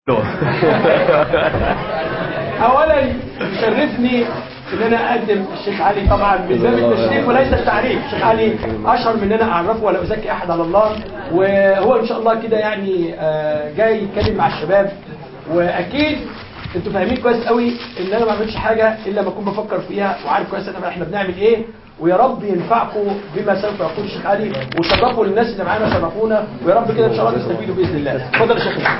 اولا يشرفني ان انا اقدم الشيخ علي طبعا من باب التشريف وليس التعريف الشيخ علي اشهر من ان انا اعرفه ولا ازكي احد على الله وهو ان شاء الله كده يعني آه، جاي يتكلم مع الشباب واكيد انتوا فاهمين كويس قوي ان انا ما بعملش حاجه الا ما اكون بفكر فيها وعارف كويس ان احنا بنعمل ايه ويا رب ينفعكم بما سوف يقول الشيخ علي وشرفوا للناس اللي معانا شرفونا ويا رب كده ان شاء الله تستفيدوا باذن الله اتفضل يا شيخ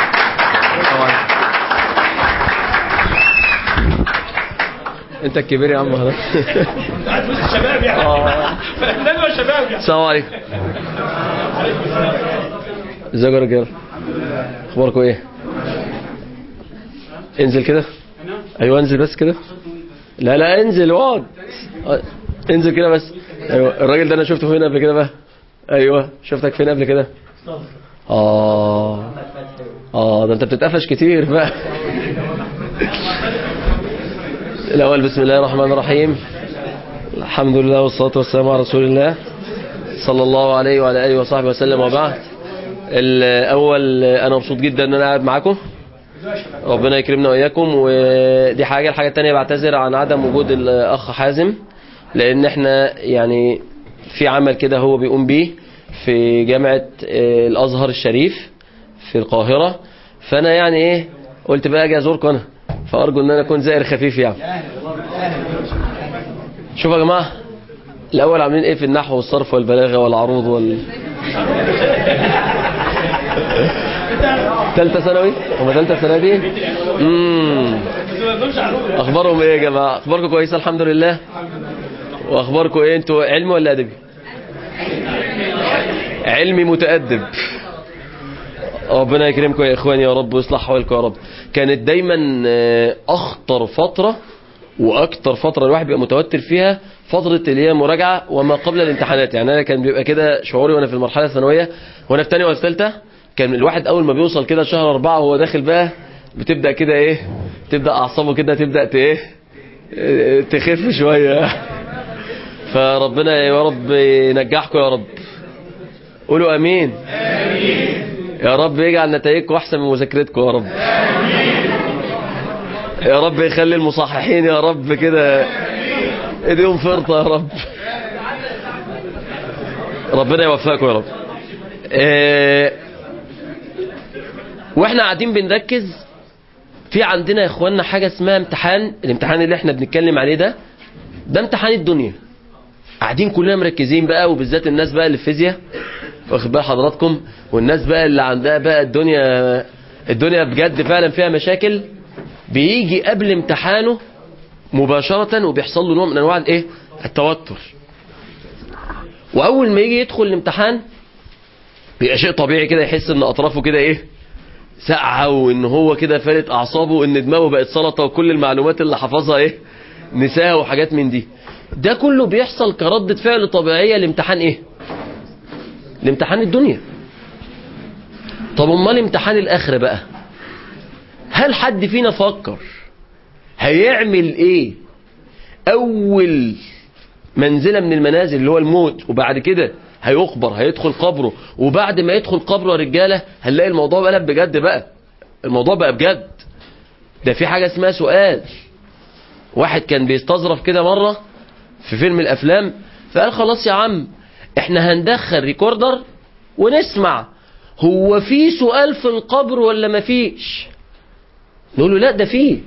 انت الكبير يا عم خلاص قاعد في وسط الشباب يعني فنان شباب يعني السلام عليكم ازيكم يا رجاله اخباركم ايه انزل كده ايوه انزل بس كده لا لا انزل اقعد اه، انزل كده بس ايوه الراجل ده انا شفته فين قبل كده بقى ايوه شفتك فين قبل كده اه اه ده انت بتتقفش كتير بقى الأول بسم الله الرحمن الرحيم الحمد لله والصلاة والسلام على رسول الله صلى الله عليه وعلى آله وصحبه وسلم وبعد الأول أنا مبسوط جدا أن أنا قاعد معاكم ربنا يكرمنا وإياكم ودي حاجة الحاجة التانية بعتذر عن عدم وجود الأخ حازم لأن احنا يعني في عمل كده هو بيقوم بيه في جامعة آه، الأزهر الشريف في القاهرة فأنا يعني إيه قلت بقى أجي أزوركم أنا فأرجو أن أنا أكون زائر خفيف يعني شوفوا يا جماعة الأول عاملين إيه في النحو والصرف والبلاغة والعروض وال تالتة ثانوي هم تالتة ثانوي دي امم اخبارهم ايه يا جماعه اخباركم كويسه الحمد لله واخباركم ايه انتوا علمي ولا ادبي علمي متأدب ربنا يكرمكم يا اخواني يا رب ويصلح حوالكم يا رب كانت دايما آه، اخطر فتره واكتر فتره الواحد بيبقى متوتر فيها فتره اللي هي مراجعه وما قبل الامتحانات يعني انا كان بيبقى كده شعوري وانا في المرحله الثانويه وانا في ثانيه ولا ثالثه كان الواحد اول ما بيوصل كده شهر أربعة وهو داخل بقى بتبدا كده ايه تبدا اعصابه كده تبدا ت- ايه آه، تخف شويه فربنا يا رب ينجحكم يا رب قولوا امين يا رب يجعل نتائجكم احسن من مذاكرتكم يا رب يا رب يخلي المصححين يا رب كده ايديهم فرطه يا رب ربنا يوفقكم يا رب آه، واحنا قاعدين بنركز في عندنا يا اخواننا حاجه اسمها امتحان الامتحان اللي احنا بنتكلم عليه ده ده امتحان الدنيا قاعدين كلنا مركزين بقى وبالذات الناس بقى اللي في فيزياء واخد بال حضراتكم والناس بقى اللي عندها بقى الدنيا الدنيا بجد فعلا فيها مشاكل بيجي قبل امتحانه مباشرة وبيحصل له نوع من انواع الايه التوتر واول ما يجي يدخل الامتحان بيبقى شيء طبيعي كده يحس ان اطرافه كده ايه ساقعه وان هو كده فارت اعصابه وان دماغه بقت سلطه وكل المعلومات اللي حافظها ايه نساها وحاجات من دي ده كله بيحصل كردة فعل طبيعية لامتحان ايه لامتحان الدنيا طب امال امتحان الاخره بقى هل حد فينا فكر هيعمل ايه اول منزله من المنازل اللي هو الموت وبعد كده هيقبر هيدخل قبره وبعد ما يدخل قبره يا رجاله هنلاقي الموضوع بقى بجد بقى الموضوع بقى بجد ده في حاجه اسمها سؤال واحد كان بيستظرف كده مره في فيلم الافلام فقال خلاص يا عم احنا هندخل ريكوردر ونسمع هو في سؤال في القبر ولا مفيش نقول له لا ده فيه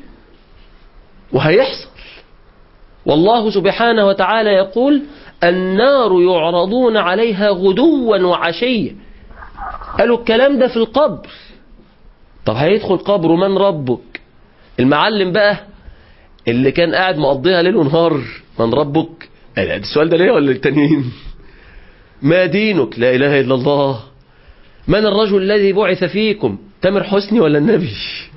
وهيحصل والله سبحانه وتعالى يقول النار يعرضون عليها غدوا وعشيا قالوا الكلام ده في القبر طب هيدخل قبره من ربك المعلم بقى اللي كان قاعد مقضيها ليل ونهار من ربك لا، السؤال ده ليه ولا التانيين ما دينك لا إله إلا الله من الرجل الذي بعث فيكم تامر حسني ولا النبي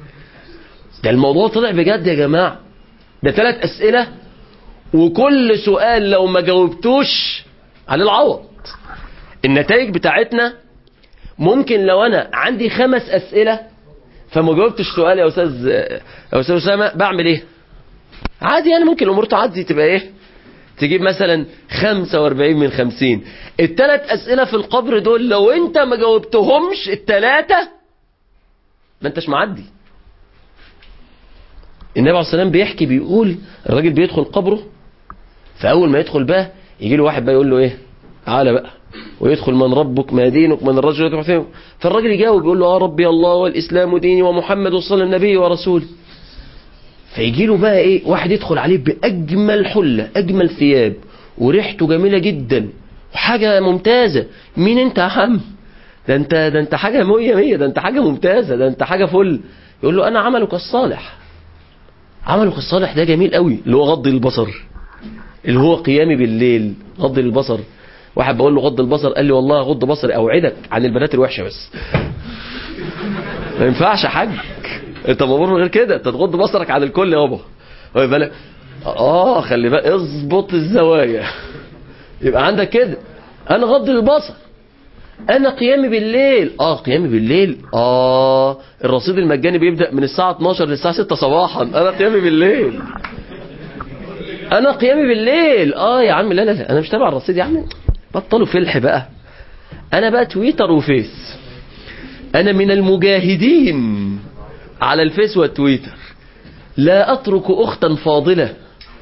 ده الموضوع طلع بجد يا جماعة ده ثلاث أسئلة وكل سؤال لو ما جاوبتوش على العوض النتائج بتاعتنا ممكن لو أنا عندي خمس أسئلة فما جاوبتش سؤال يا أستاذ يا أستاذ أسامة بعمل إيه عادي يعني ممكن الأمور تعدي تبقى إيه تجيب مثلا 45 من 50 الثلاث أسئلة في القبر دول لو أنت ما جاوبتهمش الثلاثة ما انتش معدي النبي عليه الصلاه والسلام بيحكي بيقول الراجل بيدخل قبره فاول ما يدخل بقى يجي له واحد بقى يقول له ايه تعالى بقى ويدخل من ربك ما دينك من الرجل يدخل فيه فالراجل يجاوب يقول له اه ربي الله والاسلام ديني ومحمد صلى الله النبي ورسوله فيجي له بقى ايه واحد يدخل عليه باجمل حله اجمل ثياب وريحته جميله جدا وحاجه ممتازه مين انت يا عم ده انت ده انت حاجه مية مية ده انت حاجه ممتازه ده انت حاجه فل يقول له انا عملك الصالح عملك الصالح ده جميل قوي اللي هو غض البصر اللي هو قيامي بالليل غض البصر واحد بقول له غض البصر قال لي والله غض بصري اوعدك عن البنات الوحشه بس ما ينفعش يا حاج انت مامور غير كده انت تغض بصرك عن الكل يابا واخد بالك اه خلي بالك اظبط الزوايا يبقى عندك كده انا غض البصر انا قيامي بالليل اه قيامي بالليل اه الرصيد المجاني بيبدا من الساعه 12 للساعه 6 صباحا انا قيامي بالليل انا قيامي بالليل اه يا عم لا لا لا انا مش تابع الرصيد يا عم بطلوا فلح بقى انا بقى تويتر وفيس انا من المجاهدين على الفيس والتويتر لا اترك اختا فاضله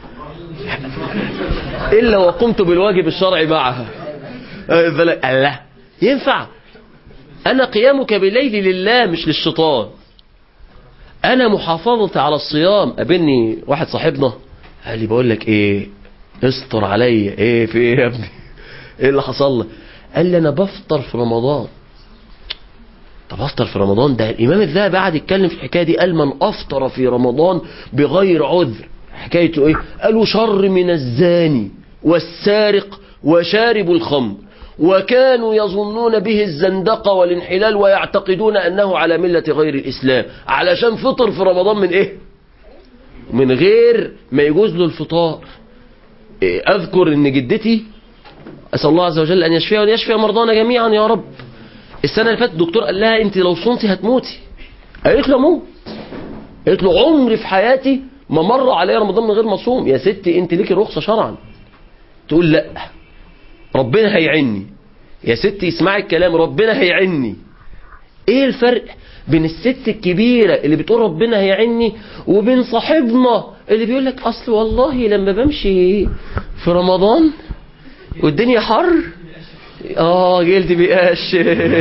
الا وقمت بالواجب الشرعي معها واخد بالك؟ الله ينفع انا قيامك بالليل لله مش للشيطان انا محافظتي على الصيام قابلني واحد صاحبنا قال لي بقول لك ايه استر عليا ايه في ايه يا ابني ايه اللي حصل لك قال لي انا بفطر في رمضان طب افطر في رمضان ده الامام الذهبي قعد يتكلم في الحكايه دي قال من افطر في رمضان بغير عذر حكايته ايه قالوا شر من الزاني والسارق وشارب الخمر وكانوا يظنون به الزندقة والانحلال ويعتقدون أنه على ملة غير الإسلام علشان فطر في رمضان من إيه من غير ما يجوز له الفطار إيه، أذكر أن جدتي أسأل الله عز وجل أن يشفيها وأن يشفي مرضانا جميعا يا رب السنة اللي فاتت الدكتور قال لها أنت لو صمتي هتموتي قالت له موت قالت له عمري في حياتي ما مر علي رمضان من غير ما اصوم يا ستي انت ليكي رخصه شرعا تقول لا ربنا هيعني يا ستي اسمعي الكلام ربنا هيعني ايه الفرق بين الست الكبيرة اللي بتقول ربنا هيعني وبين صاحبنا اللي بيقول لك اصل والله لما بمشي في رمضان والدنيا حر اه جلدي بيقاش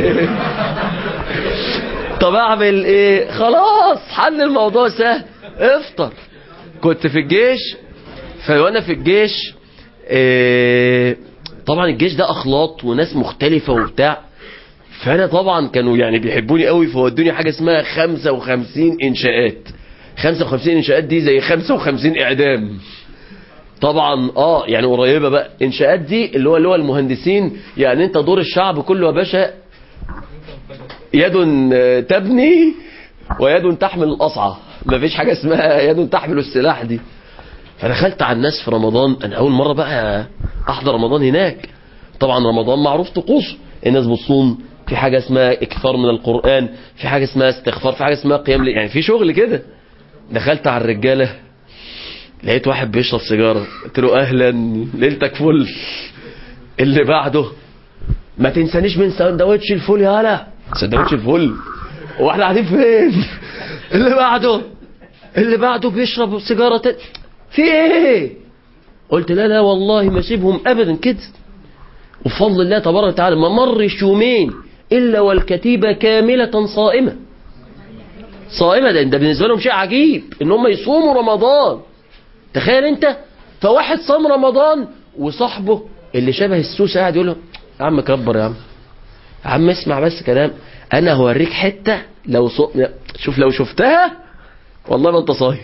طب اعمل ايه خلاص حل الموضوع سهل افطر كنت في الجيش فوانا في الجيش إيه طبعا الجيش ده اخلاط وناس مختلفة وبتاع فانا طبعا كانوا يعني بيحبوني قوي فودوني حاجة اسمها 55 انشاءات 55 انشاءات دي زي 55 اعدام طبعا اه يعني قريبة بقى انشاءات دي اللي هو اللي هو المهندسين يعني انت دور الشعب كله يا باشا يد تبني ويد تحمل القصعة مفيش حاجة اسمها يد تحمل السلاح دي فدخلت على الناس في رمضان انا اول مرة بقى احضر رمضان هناك طبعا رمضان معروف طقوسه الناس بتصوم في حاجة اسمها اكثار من القرآن في حاجة اسمها استغفار في حاجة اسمها قيام ليل يعني في شغل كده دخلت على الرجالة لقيت واحد بيشرب سيجارة قلت له اهلا ليلتك فل اللي بعده ما تنسانيش من سندوتش الفول يا هلا سندوتش الفول هو احنا قاعدين فين اللي بعده اللي بعده بيشرب سيجارة تاني في ايه قلت لا لا والله ما سيبهم ابدا كده وبفضل الله تبارك وتعالى ما مرش يومين الا والكتيبة كاملة صائمة صائمة ده, ده بالنسبة لهم شيء عجيب ان هم يصوموا رمضان تخيل انت فواحد صام رمضان وصاحبه اللي شبه السوس قاعد يقول له يا عم كبر يا عم يا عم اسمع بس كلام انا هوريك حتة لو صو... شوف لو شفتها والله ما انت صايم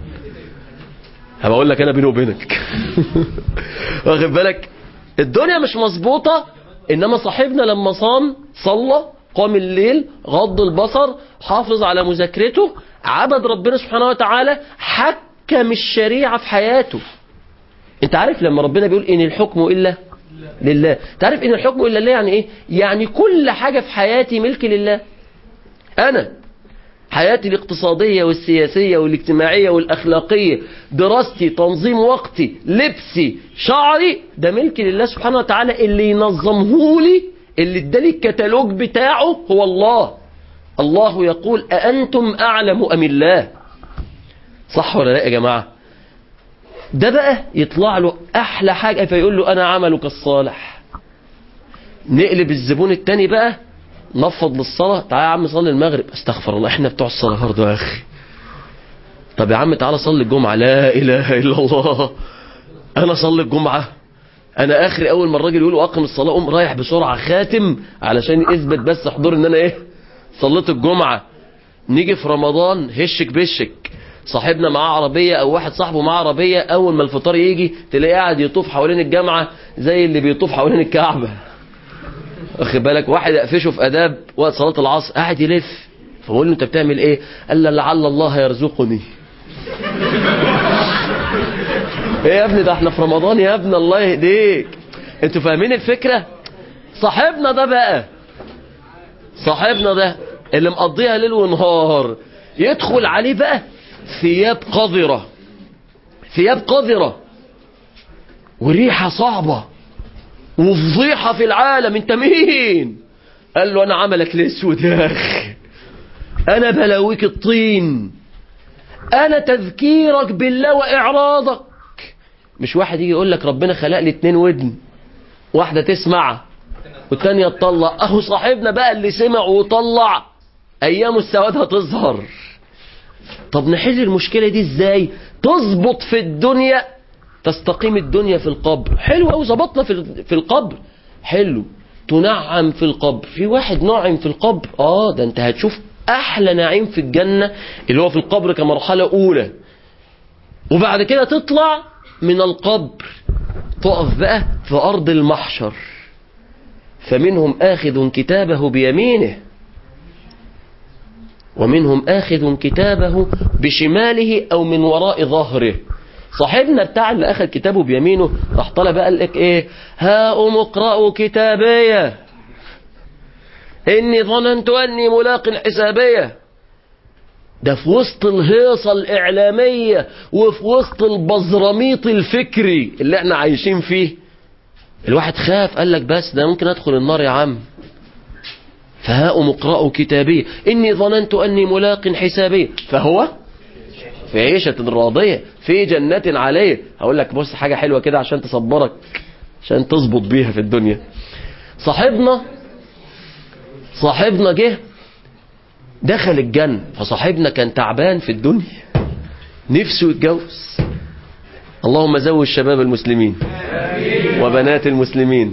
هبقول لك انا بيني وبينك واخد بالك الدنيا مش مظبوطة انما صاحبنا لما صام صلى قام الليل غض البصر حافظ على مذاكرته عبد ربنا سبحانه وتعالى حكم الشريعة في حياته انت عارف لما ربنا بيقول ان الحكم الا لله تعرف ان الحكم الا لله يعني ايه يعني كل حاجة في حياتي ملك لله انا حياتي الاقتصادية والسياسية والاجتماعية والأخلاقية دراستي تنظيم وقتي لبسي شعري ده ملك لله سبحانه وتعالى اللي ينظمه لي اللي ادالي الكتالوج بتاعه هو الله الله يقول أأنتم أعلم أم الله صح ولا لا يا جماعة ده بقى يطلع له أحلى حاجة فيقول له أنا عملك الصالح نقلب الزبون التاني بقى نفض للصلاة تعالى يا عم صلي المغرب استغفر الله احنا بتوع الصلاة برضه يا أخي طب يا عم تعالى صلي الجمعة لا إله إلا الله أنا صلي الجمعة أنا آخري أول ما الراجل يقول أقم الصلاة قوم رايح بسرعة خاتم علشان يثبت بس حضور إن أنا إيه صليت الجمعة نيجي في رمضان هشك بشك صاحبنا معاه عربية او واحد صاحبه معاه عربية اول ما الفطار يجي تلاقيه قاعد يطوف حوالين الجامعة زي اللي بيطوف حوالين الكعبة واخد بالك واحد يقفشه في اداب وقت صلاة العصر قاعد يلف فبقول له انت بتعمل ايه قال له لعل الله يرزقني ايه يا ابني ده احنا في رمضان يا ابني الله يهديك انتوا فاهمين الفكرة صاحبنا ده بقى صاحبنا ده اللي مقضيها ليل ونهار يدخل عليه بقى ثياب قذرة ثياب قذرة وريحة صعبة وفضيحة في العالم انت مين قال له انا عملك الاسود يا اخي انا بلاويك الطين انا تذكيرك بالله واعراضك مش واحد يجي يقول لك ربنا خلق لي اتنين ودن واحدة تسمع والتانية تطلع اهو صاحبنا بقى اللي سمع وطلع ايامه السواد هتظهر طب نحل المشكلة دي ازاي تظبط في الدنيا تستقيم الدنيا في القبر حلو قوي ظبطنا في في القبر حلو تنعم في القبر في واحد نعم في القبر اه ده انت هتشوف احلى نعيم في الجنة اللي هو في القبر كمرحلة اولى وبعد كده تطلع من القبر تقف بقى في ارض المحشر فمنهم آخذ كتابه بيمينه ومنهم آخذ كتابه بشماله أو من وراء ظهره صاحبنا بتاع اللي أخذ كتابه بيمينه راح طلع بقى قال لك إيه هاؤم اقرأوا كتابية إني ظننت أني ملاق حسابية ده في وسط الهيصة الإعلامية وفي وسط البزرميط الفكري اللي احنا عايشين فيه الواحد خاف قال لك بس ده ممكن أدخل النار يا عم فهاؤم اقرأوا كتابي إني ظننت أني ملاق حسابي فهو في عيشة راضية في جنة عليه هقول لك بص حاجة حلوة كده عشان تصبرك عشان تظبط بيها في الدنيا صاحبنا صاحبنا جه دخل الجنة فصاحبنا كان تعبان في الدنيا نفسه يتجوز اللهم زوج شباب المسلمين وبنات المسلمين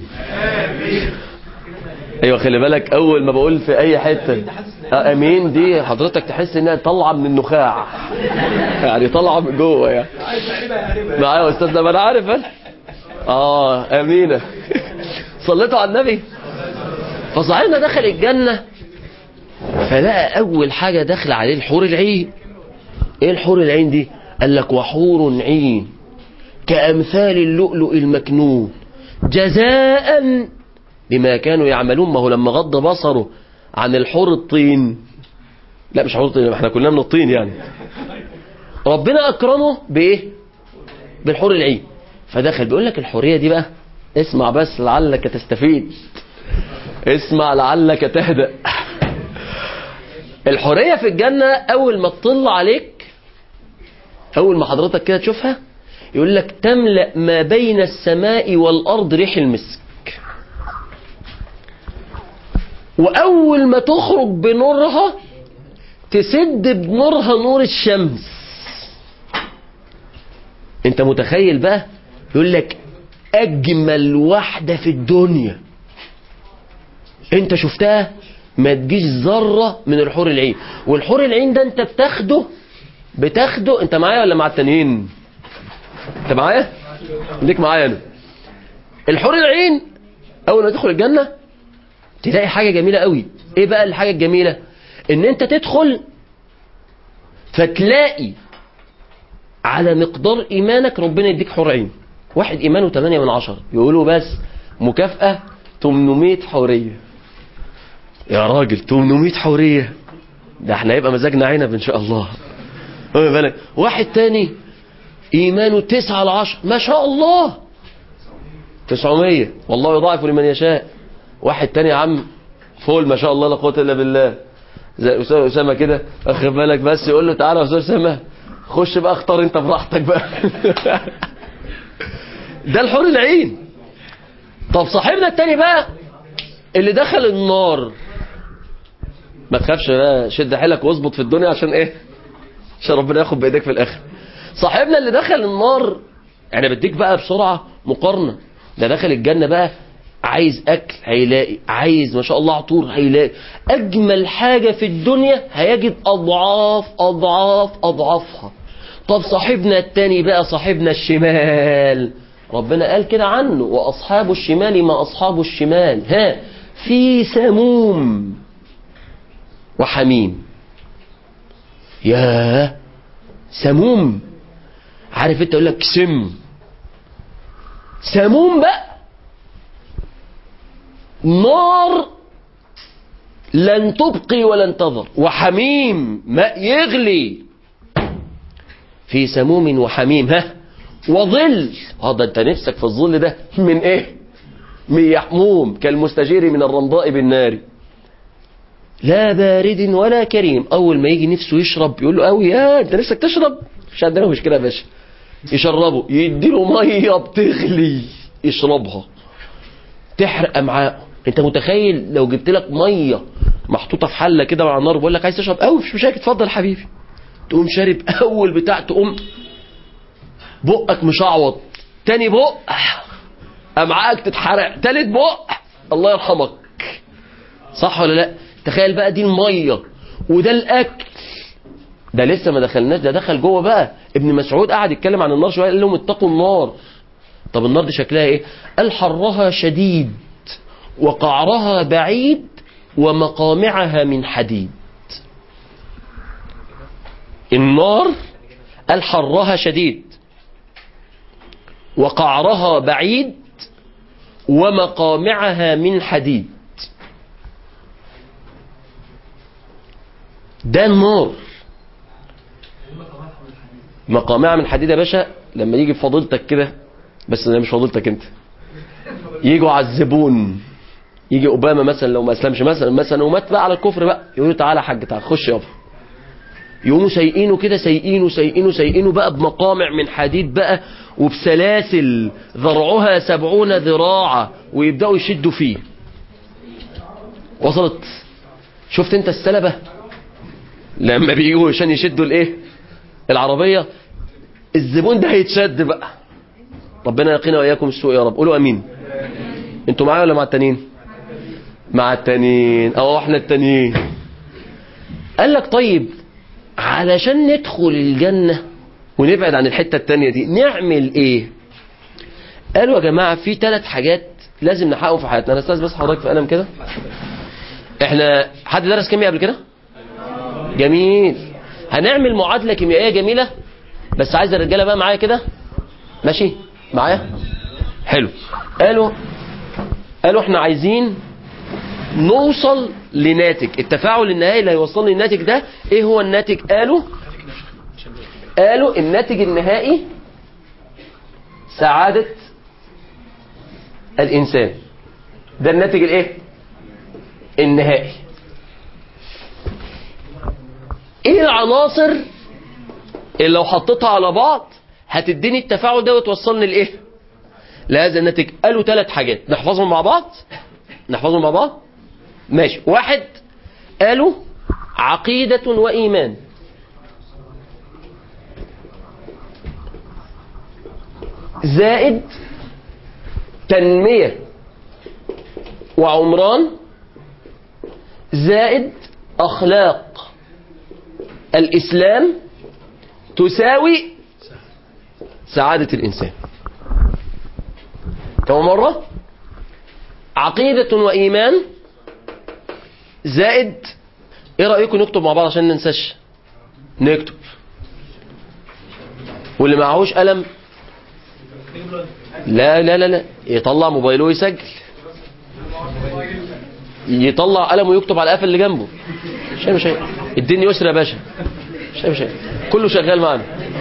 ايوه خلي بالك اول ما بقول في اي حته آه امين دي حضرتك تحس انها طالعه من النخاع يعني طالعه من جوه يعني معايا يا استاذ ما انا عارف انا اه امينه صليتوا على النبي فصاحبنا دخل الجنه فلقى اول حاجه داخل عليه الحور العين ايه الحور العين دي قال لك وحور عين كامثال اللؤلؤ المكنون جزاء بما كانوا يعملون ما هو لما غض بصره عن الحور الطين لا مش حور الطين احنا كلنا من الطين يعني ربنا اكرمه بايه بالحور العين فدخل بيقول لك الحوريه دي بقى اسمع بس لعلك تستفيد اسمع لعلك تهدأ الحوريه في الجنه اول ما تطل عليك اول ما حضرتك كده تشوفها يقول لك تملأ ما بين السماء والأرض ريح المسك وأول ما تخرج بنورها تسد بنورها نور الشمس انت متخيل بقى يقول لك أجمل واحدة في الدنيا انت شفتها ما تجيش ذرة من الحور العين والحور العين ده انت بتاخده بتاخده انت معايا ولا مع التانيين انت معايا ليك معايا انا الحور العين اول ما تدخل الجنة تلاقي حاجة جميلة قوي ايه بقى الحاجة الجميلة ان انت تدخل فتلاقي على مقدار ايمانك ربنا يديك حور عين واحد ايمانه 8 من 10 يقولوا بس مكافأة 800 حورية يا راجل 800 حورية ده احنا هيبقى مزاجنا عنب ان شاء الله واخد بالك واحد تاني ايمانه 9 على 10 ما شاء الله 900 والله يضاعف لمن يشاء واحد تاني يا عم فول ما شاء الله لا قوه الا بالله زي أسامة أسامة كده واخد بالك بس يقول له تعالى يا أستاذ أسامة خش بقى اختار أنت براحتك بقى ده الحور العين طب صاحبنا التاني بقى اللي دخل النار ما تخافش بقى شد حيلك واظبط في الدنيا عشان ايه عشان ربنا ياخد بايديك في الاخر صاحبنا اللي دخل النار انا بديك بقى بسرعه مقارنه ده دخل الجنه بقى عايز اكل هيلاقي عايز ما شاء الله عطور هيلاقي اجمل حاجه في الدنيا هيجد اضعاف اضعاف اضعافها طب صاحبنا التاني بقى صاحبنا الشمال ربنا قال كده عنه واصحاب الشمال ما اصحاب الشمال ها في سموم وحميم ياه سموم عارف انت يقول لك سم سموم بقى نار لن تبقي ولن تذر وحميم ماء يغلي في سموم وحميم ها وظل هذا انت نفسك في الظل ده من ايه من يحموم كالمستجير من الرمضاء بالنار لا بارد ولا كريم اول ما يجي نفسه يشرب يقول له قوي يا انت نفسك تشرب مش عندنا مشكله يا باشا يشربه يديله ميه بتغلي يشربها تحرق امعاءه انت متخيل لو جبت لك ميه محطوطه في حله كده مع النار بقول لك عايز تشرب قوي مش مشاكل اتفضل حبيبي تقوم شارب اول بتاع تقوم بقك مشعوط تاني بق امعائك تتحرق تالت بق الله يرحمك صح ولا لا تخيل بقى دي الميه وده الاكل ده لسه ما دخلناش ده دخل جوه بقى ابن مسعود قعد يتكلم عن النار شويه قال لهم اتقوا النار طب النار دي شكلها ايه قال حرها شديد وقعرها بعيد ومقامعها من حديد النار قال حرها شديد وقعرها بعيد ومقامعها من حديد ده النار مقامعها من حديد يا باشا لما يجي فضيلتك كده بس ده مش فضيلتك انت يجوا على الزبون يجي اوباما مثلا لو ما اسلمش مثلا مثلا ومات بقى على الكفر بقى يقولوا تعالى يا حاج تعالى خش يابا يقوموا سايقينه كده سايقينه سايقينه سايقينه بقى بمقامع من حديد بقى وبسلاسل ذرعها سبعون ذراعا ويبدأوا يشدوا فيه وصلت شفت انت السلبة لما بيجوا عشان يشدوا الايه العربية الزبون ده هيتشد بقى ربنا يقينا واياكم السوء يا رب قولوا امين انتوا معايا ولا مع التانيين مع التانيين او احنا التانيين قال لك طيب علشان ندخل الجنة ونبعد عن الحتة التانية دي نعمل ايه قالوا يا جماعة في ثلاث حاجات لازم نحققهم في حياتنا انا استاذ بس حضرتك في قلم كده احنا حد درس كيمياء قبل كده جميل هنعمل معادلة كيميائية جميلة بس عايز الرجالة بقى معايا كده ماشي معايا حلو قالوا قالوا احنا عايزين نوصل لناتج التفاعل النهائي اللي هيوصلني الناتج ده ايه هو الناتج قالوا قالوا الناتج النهائي سعادة الإنسان ده الناتج الايه النهائي ايه العناصر اللي لو حطيتها على بعض هتديني التفاعل ده وتوصلني لايه لهذا الناتج قالوا ثلاث حاجات نحفظهم مع بعض نحفظهم مع بعض ماشي واحد قالوا عقيدة وإيمان زائد تنمية وعمران زائد أخلاق الإسلام تساوي سعادة الإنسان كم مرة عقيدة وإيمان زائد ايه رأيكم نكتب مع بعض عشان ننساش نكتب واللي معهوش قلم لا لا لا لا يطلع موبايله ويسجل يطلع قلم ويكتب على القفل اللي جنبه شايف شايف الدنيا يسر يا باشا شايف شايف كله شغال معانا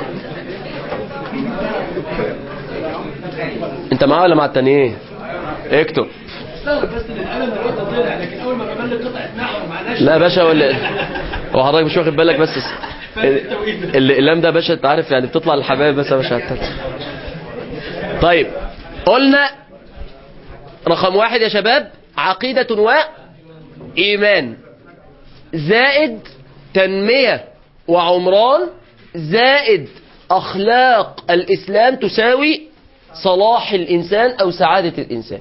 انت معاه ولا مع التانيين اكتب استغرب بس ان القلم دلوقتي طلع لكن اول ما ببلغ قطعه نحو مع لا يا باشا ولا هو حضرتك مش واخد بالك بس ال- الاقلام ده يا باشا انت عارف يعني بتطلع للحبايب بس يا باشا طيب قلنا رقم واحد يا شباب عقيدة وإيمان زائد تنمية وعمران زائد أخلاق الإسلام تساوي صلاح الإنسان أو سعادة الإنسان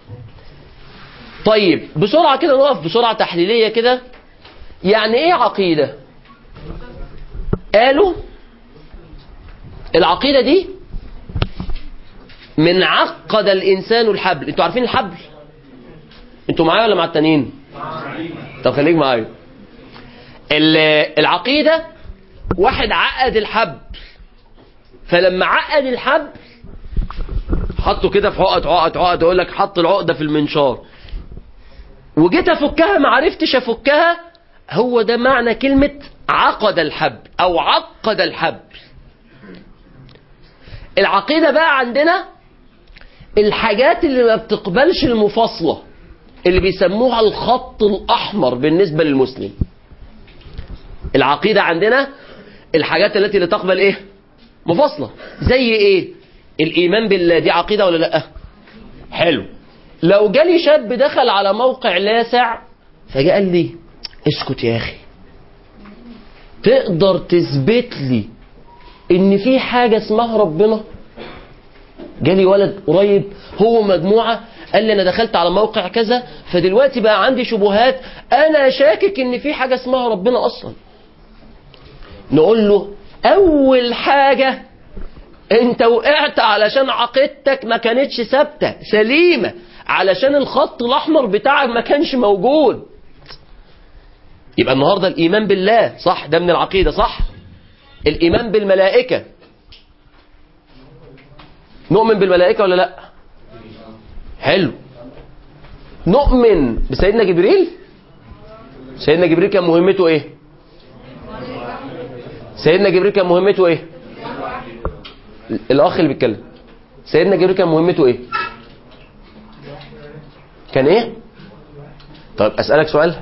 طيب بسرعة كده نقف بسرعة تحليلية كده يعني إيه عقيدة قالوا العقيدة دي من عقد الإنسان الحبل انتوا عارفين الحبل انتوا معايا ولا مع التانيين طب خليك معايا ال- العقيدة واحد عقد الحبل فلما عقد الحبل حطه كده في عقد عقد عقد يقول لك حط العقدة في المنشار وجيت افكها ما عرفتش افكها هو ده معنى كلمة عقد الحبل او عقد الحبل العقيدة بقى عندنا الحاجات اللي ما بتقبلش المفاصلة اللي بيسموها الخط الأحمر بالنسبة للمسلم العقيدة عندنا الحاجات التي لا تقبل ايه مفاصلة زي ايه الإيمان بالله دي عقيدة ولا لا حلو لو جالي شاب دخل على موقع لاسع فجاء قال لي اسكت يا أخي تقدر تثبت لي ان في حاجة اسمها ربنا جالي ولد قريب هو مجموعة قال لي انا دخلت على موقع كذا فدلوقتي بقى عندي شبهات انا شاكك ان في حاجة اسمها ربنا اصلا نقول له اول حاجة انت وقعت علشان عقيدتك ما كانتش ثابتة سليمة علشان الخط الاحمر بتاعك ما كانش موجود يبقى النهاردة الايمان بالله صح ده من العقيدة صح الإيمان بالملائكة نؤمن بالملائكة ولا لا حلو نؤمن بسيدنا جبريل سيدنا جبريل كان مهمته ايه سيدنا جبريل كان مهمته ايه الاخ اللي بيتكلم سيدنا جبريل كان مهمته ايه كان ايه طيب اسالك سؤال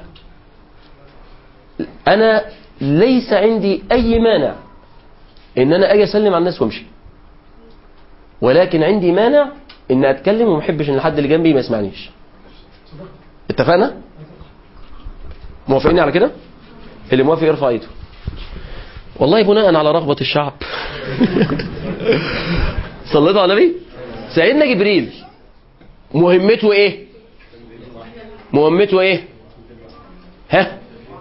انا ليس عندي اي مانع ان انا اجي اسلم على الناس وامشي ولكن عندي مانع ان اتكلم وما احبش ان الحد اللي جنبي ما يسمعنيش اتفقنا موافقين على كده اللي موافق يرفع ايده والله بناء على رغبة الشعب صليتوا على النبي سيدنا جبريل مهمته ايه مهمته ايه ها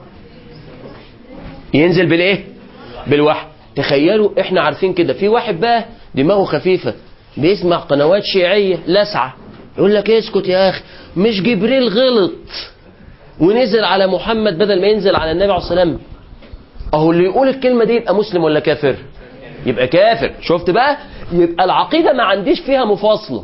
ينزل بالايه بالوحي تخيلوا احنا عارفين كده في واحد بقى دماغه خفيفة بيسمع قنوات شيعية لسعة يقول لك اسكت يا اخي مش جبريل غلط ونزل على محمد بدل ما ينزل على النبي عليه الصلاة والسلام اهو اللي يقول الكلمة دي يبقى مسلم ولا كافر يبقى كافر شفت بقى يبقى العقيدة ما عنديش فيها مفاصلة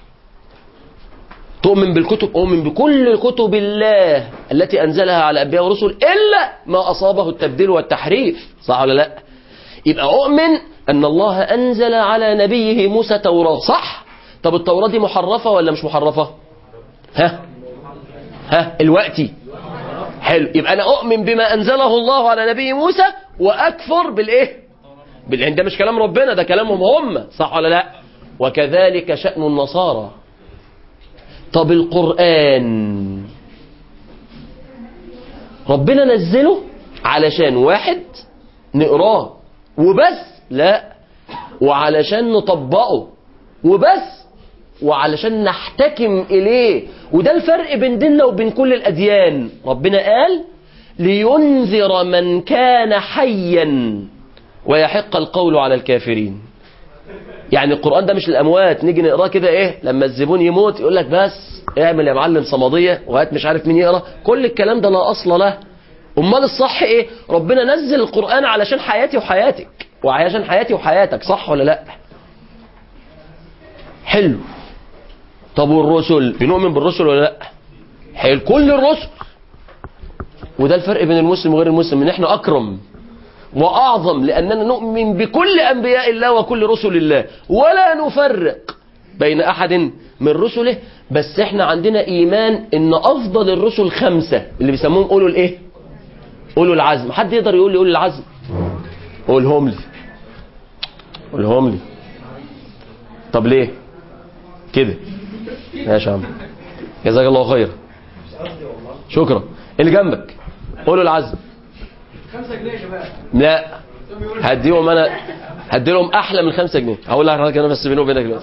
تؤمن بالكتب أؤمن بكل كتب الله التي أنزلها على أنبياء ورسل إلا ما أصابه التبديل والتحريف صح ولا لا يبقى أؤمن أن الله أنزل على نبيه موسى توراة صح طب التوراة دي محرفة ولا مش محرفة ها ها الوقتي حلو يبقى أنا أؤمن بما أنزله الله على نبي موسى وأكفر بالإيه بالإن ده مش كلام ربنا ده كلامهم هم صح ولا لا وكذلك شأن النصارى طب القرآن ربنا نزله علشان واحد نقراه وبس لا وعلشان نطبقه وبس وعلشان نحتكم إليه وده الفرق بين ديننا وبين كل الأديان ربنا قال لينذر من كان حيا ويحق القول على الكافرين يعني القرآن ده مش للأموات نيجي نقراه كده إيه لما الزبون يموت يقول لك بس اعمل يا معلم صمدية وهات مش عارف مين يقرا كل الكلام ده لا أصل له أمال الصح إيه ربنا نزل القرآن علشان حياتي وحياتك وعشان حياتي وحياتك صح ولا لا حلو طب والرسل بنؤمن بالرسل ولا لا حلو كل الرسل وده الفرق بين المسلم وغير المسلم ان احنا اكرم واعظم لاننا نؤمن بكل انبياء الله وكل رسل الله ولا نفرق بين احد من رسله بس احنا عندنا ايمان ان افضل الرسل خمسة اللي بيسموهم اولو الايه أولو العزم حد يقدر يقول لي أولو العزم قولهم لي قولهم لي طب ليه كده ماشي يا عم جزاك الله خير شكرا اللي جنبك قولوا العزم خمسة جنيه يا شباب لا هديهم انا هديلهم احلى من خمسة جنيه هقول لحضرتك انا بس بيني وبينك دلوقتي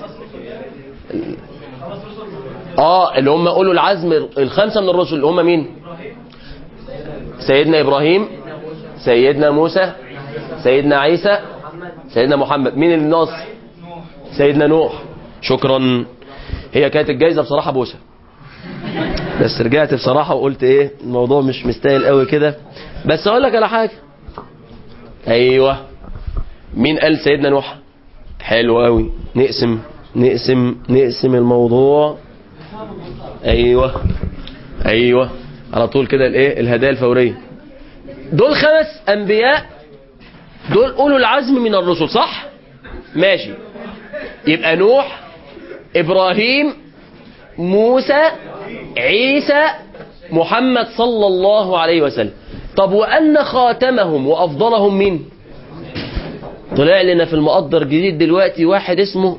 اه اللي هم قولوا العزم الخمسه من الرسل اللي هم مين سيدنا ابراهيم سيدنا موسى سيدنا عيسى سيدنا محمد مين اللي ناقص سيدنا نوح شكرا هي كانت الجايزه بصراحه بوسه بس رجعت بصراحه وقلت ايه الموضوع مش مستاهل قوي كده بس اقول لك على حاجه ايوه مين قال سيدنا نوح حلو قوي نقسم نقسم نقسم الموضوع ايوه ايوه على طول كده الايه الهدايا الفوريه دول خمس انبياء دول اولو العزم من الرسل صح ماشي يبقى نوح ابراهيم موسى عيسى محمد صلى الله عليه وسلم طب وان خاتمهم وافضلهم مين طلع لنا في المقدر جديد دلوقتي واحد اسمه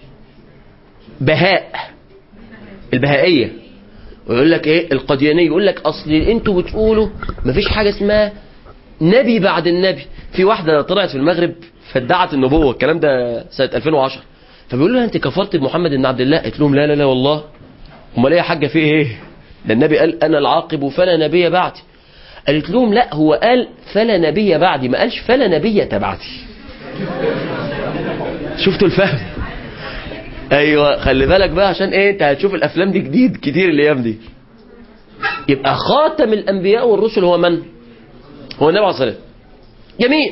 بهاء البهائية ويقول لك ايه القديانية يقول لك اصل انتوا بتقولوا مفيش حاجة اسمها نبي بعد النبي في واحدة طلعت في المغرب فادعت النبوة الكلام ده سنة 2010 فبيقول لها انت كفرت بمحمد بن عبد الله قالت لهم لا لا لا والله امال ايه يا حاجة في ايه ده النبي قال انا العاقب فلا نبي بعدي قالت لهم لا هو قال فلا نبي بعدي ما قالش فلا نبي بعدي شفتوا الفهم ايوه خلي بالك بقى عشان ايه انت هتشوف الافلام دي جديد كتير الايام دي يبقى خاتم الانبياء والرسل هو من هو النبي عليه الصلاه والسلام جميل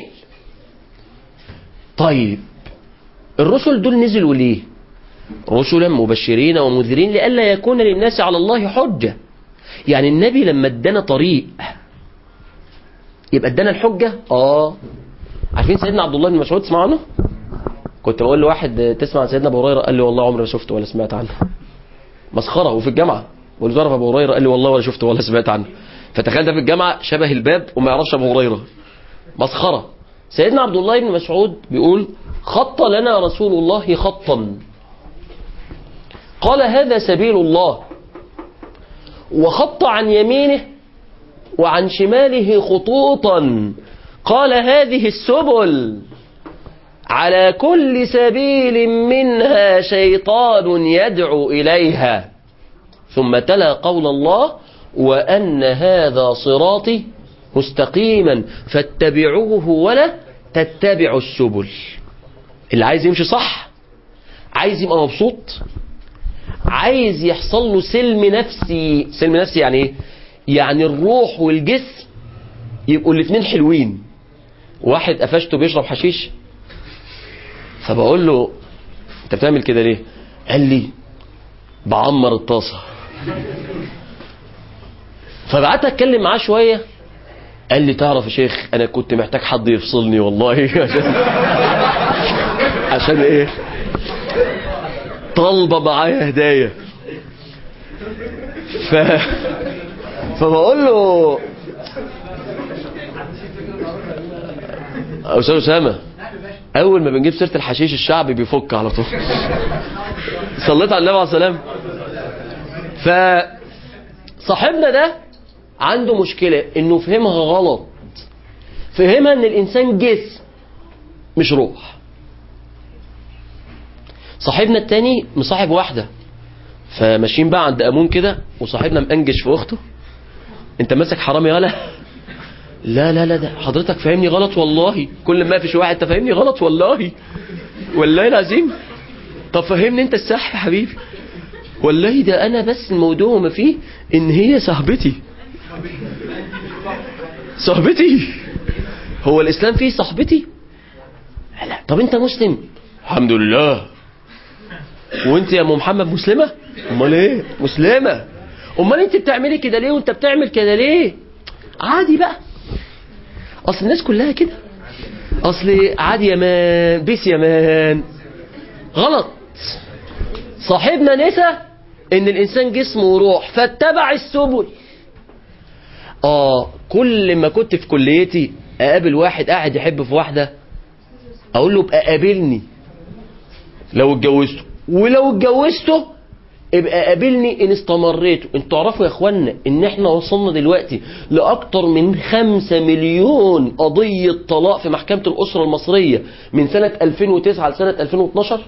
طيب الرسل دول نزلوا ليه رسلا مبشرين ومنذرين لئلا يكون للناس على الله حجه يعني النبي لما ادانا طريق يبقى ادانا الحجه اه عارفين سيدنا عبد الله بن مسعود تسمع عنه كنت بقول لواحد تسمع عن سيدنا ابو هريره قال لي والله عمري ما شفته ولا سمعت عنه مسخره وفي الجامعه قلت له ابو هريره قال لي والله ولا شفته ولا سمعت عنه فتخيل ده في الجامعه شبه الباب وما يعرفش ابو هريره مسخره سيدنا عبد الله بن مسعود بيقول خط لنا رسول الله خطا قال هذا سبيل الله وخط عن يمينه وعن شماله خطوطا قال هذه السبل على كل سبيل منها شيطان يدعو إليها ثم تلا قول الله وأن هذا صراطي مستقيما فاتبعوه ولا تتبعوا السبل اللي عايز يمشي صح عايز يبقى مبسوط عايز يحصل له سلم نفسي سلم نفسي يعني ايه يعني الروح والجسم يبقوا الاثنين حلوين واحد قفشته بيشرب حشيش فبقول له انت بتعمل كده ليه قال لي بعمر الطاسه فبعت اتكلم معاه شويه قال لي تعرف يا شيخ انا كنت محتاج حد يفصلني والله عشان عشان ايه طالبه معايا هدايا ف فبقول له استاذ اسامه اول ما بنجيب سيره الحشيش الشعبي بيفك على طول صليت على النبي عليه السلام ف صاحبنا ده عنده مشكله انه فهمها غلط فهمها ان الانسان جسم مش روح صاحبنا التاني مصاحب واحده فماشيين بقى عند امون كده وصاحبنا مأنجش في اخته انت ماسك حرامي ولا لا لا لا ده حضرتك فاهمني غلط والله كل ما فيش واحد تفهمني غلط والله والله العظيم طب فهمني انت الصح يا حبيبي والله ده انا بس الموضوع ما فيه ان هي صاحبتي صاحبتي هو الاسلام فيه صاحبتي لا طب انت مسلم الحمد لله وانت يا ام محمد مسلمه امال ايه مسلمه امال انت بتعملي كده ليه وانت بتعمل كده ليه عادي بقى اصل الناس كلها كده اصل عادي يا مان بيس يا مان غلط صاحبنا نسى ان الانسان جسم وروح فاتبع السبل اه كل ما كنت في كليتي اقابل واحد قاعد يحب في واحده اقول له ابقى قابلني لو اتجوزته ولو اتجوزته ابقى قابلني ان استمريتوا انتوا تعرفوا يا اخوانا ان احنا وصلنا دلوقتي لاكتر من خمسة مليون قضية طلاق في محكمة الاسرة المصرية من سنة 2009 لسنة 2012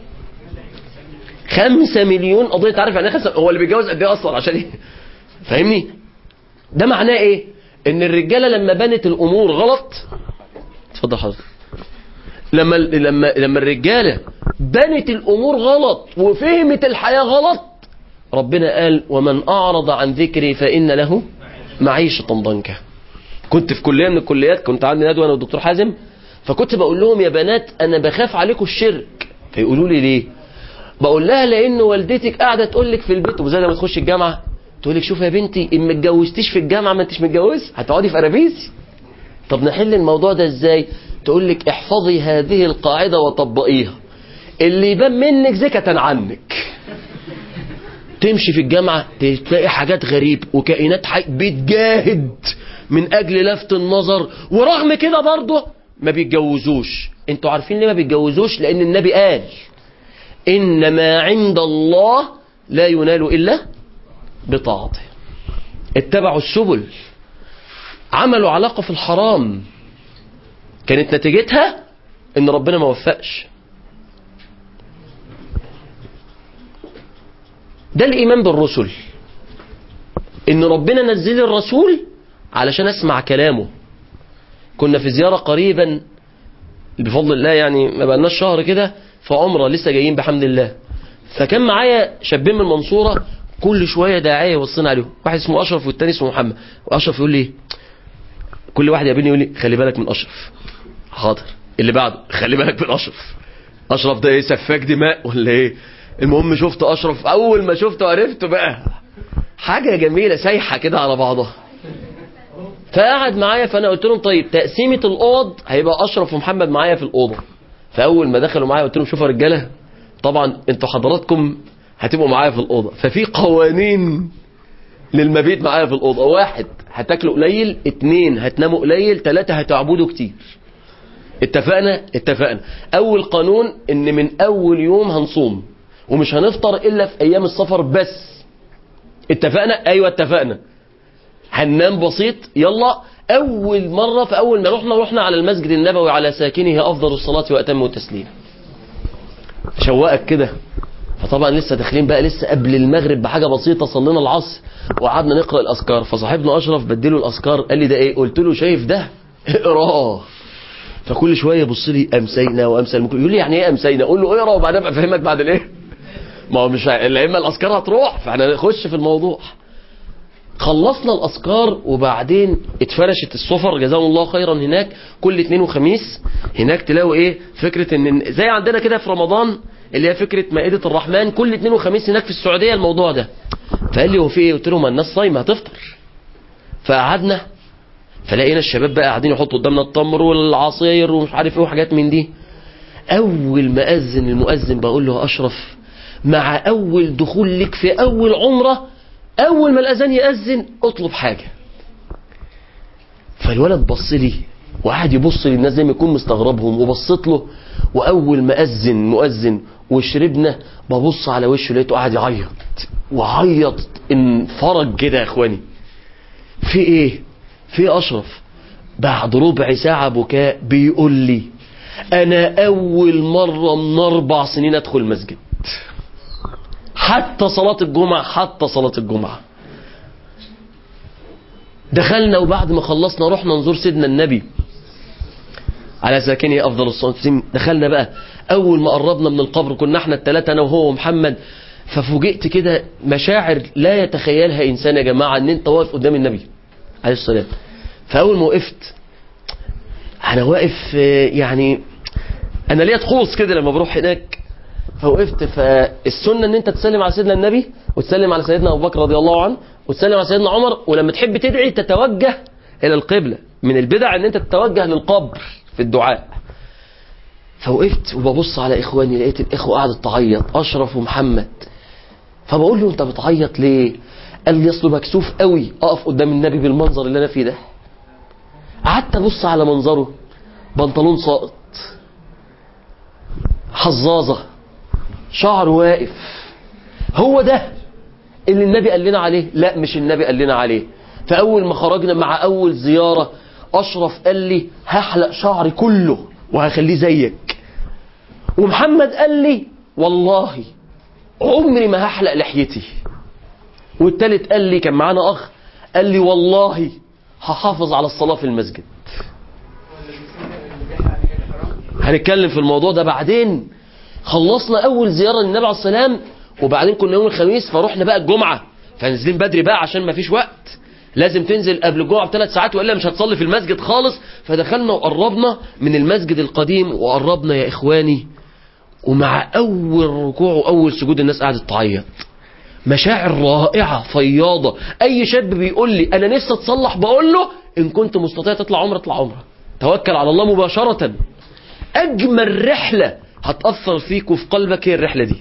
خمسة مليون قضية تعرف يعني ايه خمسة هو اللي بيتجوز قد ايه اصلا عشان ايه فاهمني ده معناه ايه ان الرجالة لما بنت الامور غلط اتفضل حضرتك لما لما لما الرجاله بنت الامور غلط وفهمت الحياه غلط ربنا قال ومن اعرض عن ذكري فان له معيشه ضنكا كنت في كليه من الكليات كنت عندي ندوه انا والدكتور حازم فكنت بقول لهم يا بنات انا بخاف عليكم الشرك فيقولوا لي ليه بقول لها لان والدتك قاعده تقول لك في البيت وزي لما تخش الجامعه تقول لك شوف يا بنتي ان ما اتجوزتيش في الجامعه ما انتش متجوزه هتقعدي في ارابيسي طب نحل الموضوع ده ازاي تقول لك احفظي هذه القاعدة وطبقيها اللي يبان منك زكة عنك تمشي في الجامعة تلاقي حاجات غريب وكائنات حي بتجاهد من أجل لفت النظر ورغم كده برضه ما بيتجوزوش انتوا عارفين ليه ما بيتجوزوش لأن النبي قال إن ما عند الله لا ينال إلا بطاعته اتبعوا السبل عملوا علاقة في الحرام كانت نتيجتها ان ربنا ما وفقش ده الايمان بالرسل ان ربنا نزل الرسول علشان اسمع كلامه كنا في زيارة قريبا بفضل الله يعني ما بقالناش شهر كده في عمرة لسه جايين بحمد الله فكان معايا شابين من المنصورة كل شوية داعية يوصينا عليهم واحد اسمه أشرف والتاني اسمه محمد وأشرف يقول لي كل واحد يقابلني يقول لي خلي بالك من أشرف حاضر اللي بعده خلي بالك من اشرف اشرف ده ايه سفاك دماء ولا ايه المهم شفت اشرف اول ما شفته عرفته بقى حاجه جميله سايحه كده على بعضها فقعد معايا فانا قلت لهم طيب تقسيمه الاوض هيبقى اشرف ومحمد معايا في الاوضه فاول ما دخلوا معايا قلت لهم شوفوا يا رجاله طبعا انتوا حضراتكم هتبقوا معايا في الاوضه ففي قوانين للمبيت معايا في الاوضه واحد هتاكلوا قليل اتنين هتناموا قليل تلاته هتعبدوا كتير اتفقنا اتفقنا اول قانون ان من اول يوم هنصوم ومش هنفطر الا في ايام السفر بس اتفقنا ايوه اتفقنا هننام بسيط يلا اول مره في اول ما رحنا رحنا على المسجد النبوي على ساكنه افضل الصلاه واتم التسليم شوقك كده فطبعا لسه داخلين بقى لسه قبل المغرب بحاجه بسيطه صلينا العصر وقعدنا نقرا الاذكار فصاحبنا اشرف بديله الاذكار قال لي ده ايه قلت له شايف ده اقراه فكل شويه يبص لي امسينا وامسى المكر يقول لي يعني ايه امسينا اقول له اقرا وبعدين ابقى افهمك بعد الايه ما هو مش لا اما الاذكار هتروح فاحنا نخش في الموضوع خلصنا الاذكار وبعدين اتفرشت السفر جزاهم الله خيرا هناك كل اثنين وخميس هناك تلاقوا ايه فكره ان زي عندنا كده في رمضان اللي هي فكره مائده الرحمن كل اثنين وخميس هناك في السعوديه الموضوع ده فقال لي هو في ايه قلت له ما الناس صايمه هتفطر فقعدنا فلقينا الشباب بقى قاعدين يحطوا قدامنا التمر والعصير ومش عارف ايه وحاجات من دي اول ما اذن المؤذن بقول له اشرف مع اول دخول لك في اول عمره اول ما الاذان ياذن اطلب حاجه فالولد بص لي وقعد يبص للناس زي ما يكون مستغربهم وبصيت له واول ما اذن مؤذن وشربنا ببص على وشه لقيته قاعد يعيط وعيط انفرج كده يا اخواني في ايه في اشرف بعد ربع ساعة بكاء بيقول لي انا اول مرة من اربع سنين ادخل مسجد حتى صلاة الجمعة حتى صلاة الجمعة دخلنا وبعد ما خلصنا رحنا نزور سيدنا النبي على ساكنه افضل الصلاه والسلام دخلنا بقى اول ما قربنا من القبر كنا احنا الثلاثه انا وهو ومحمد ففوجئت كده مشاعر لا يتخيلها انسان يا جماعه ان انت واقف قدام النبي عليه الصلاه فاول ما وقفت انا واقف يعني انا ليا طقوس كده لما بروح هناك فوقفت فالسنه ان انت تسلم على سيدنا النبي وتسلم على سيدنا ابو بكر رضي الله عنه وتسلم على سيدنا عمر ولما تحب تدعي تتوجه الى القبله من البدع ان انت تتوجه للقبر في الدعاء فوقفت وببص على اخواني لقيت الاخوه قاعده تعيط اشرف ومحمد فبقول له انت بتعيط ليه قال لي اصله مكسوف قوي اقف قدام النبي بالمنظر اللي انا فيه ده قعدت ابص على منظره بنطلون ساقط حظاظه شعر واقف هو ده اللي النبي قال لنا عليه لا مش النبي قال لنا عليه فاول ما خرجنا مع اول زياره اشرف قال لي هحلق شعري كله وهخليه زيك ومحمد قال لي والله عمري ما هحلق لحيتي والتالت قال لي كان معانا اخ قال لي والله هحافظ على الصلاه في المسجد هنتكلم في الموضوع ده بعدين خلصنا اول زياره للنبي عليه السلام وبعدين كنا يوم الخميس فروحنا بقى الجمعه فنازلين بدري بقى عشان ما فيش وقت لازم تنزل قبل الجمعه بثلاث ساعات والا مش هتصلي في المسجد خالص فدخلنا وقربنا من المسجد القديم وقربنا يا اخواني ومع اول ركوع واول سجود الناس قعدت تعيط مشاعر رائعه فياضه اي شاب بيقول لي انا نفسي اتصلح بقول له ان كنت مستطيع تطلع عمره اطلع عمره توكل على الله مباشره اجمل رحله هتاثر فيك وفي قلبك هي الرحله دي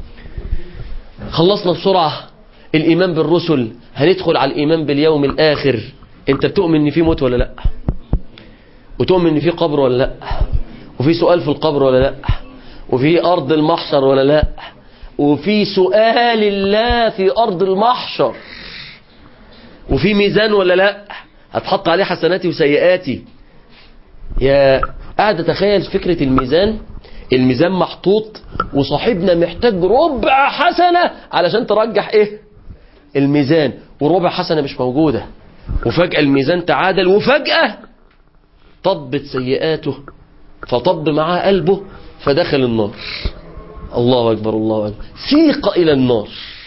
خلصنا بسرعه الايمان بالرسل هندخل على الايمان باليوم الاخر انت بتؤمن ان في موت ولا لا وتؤمن ان في قبر ولا لا وفي سؤال في القبر ولا لا وفي ارض المحشر ولا لا وفي سؤال الله في ارض المحشر وفي ميزان ولا لا هتحط عليه حسناتي وسيئاتي يا قاعد اتخيل فكرة الميزان الميزان محطوط وصاحبنا محتاج ربع حسنة علشان ترجح ايه الميزان وربع حسنة مش موجودة وفجأة الميزان تعادل وفجأة طبت سيئاته فطب معاه قلبه فدخل النار الله أكبر الله أكبر سيق إلى النار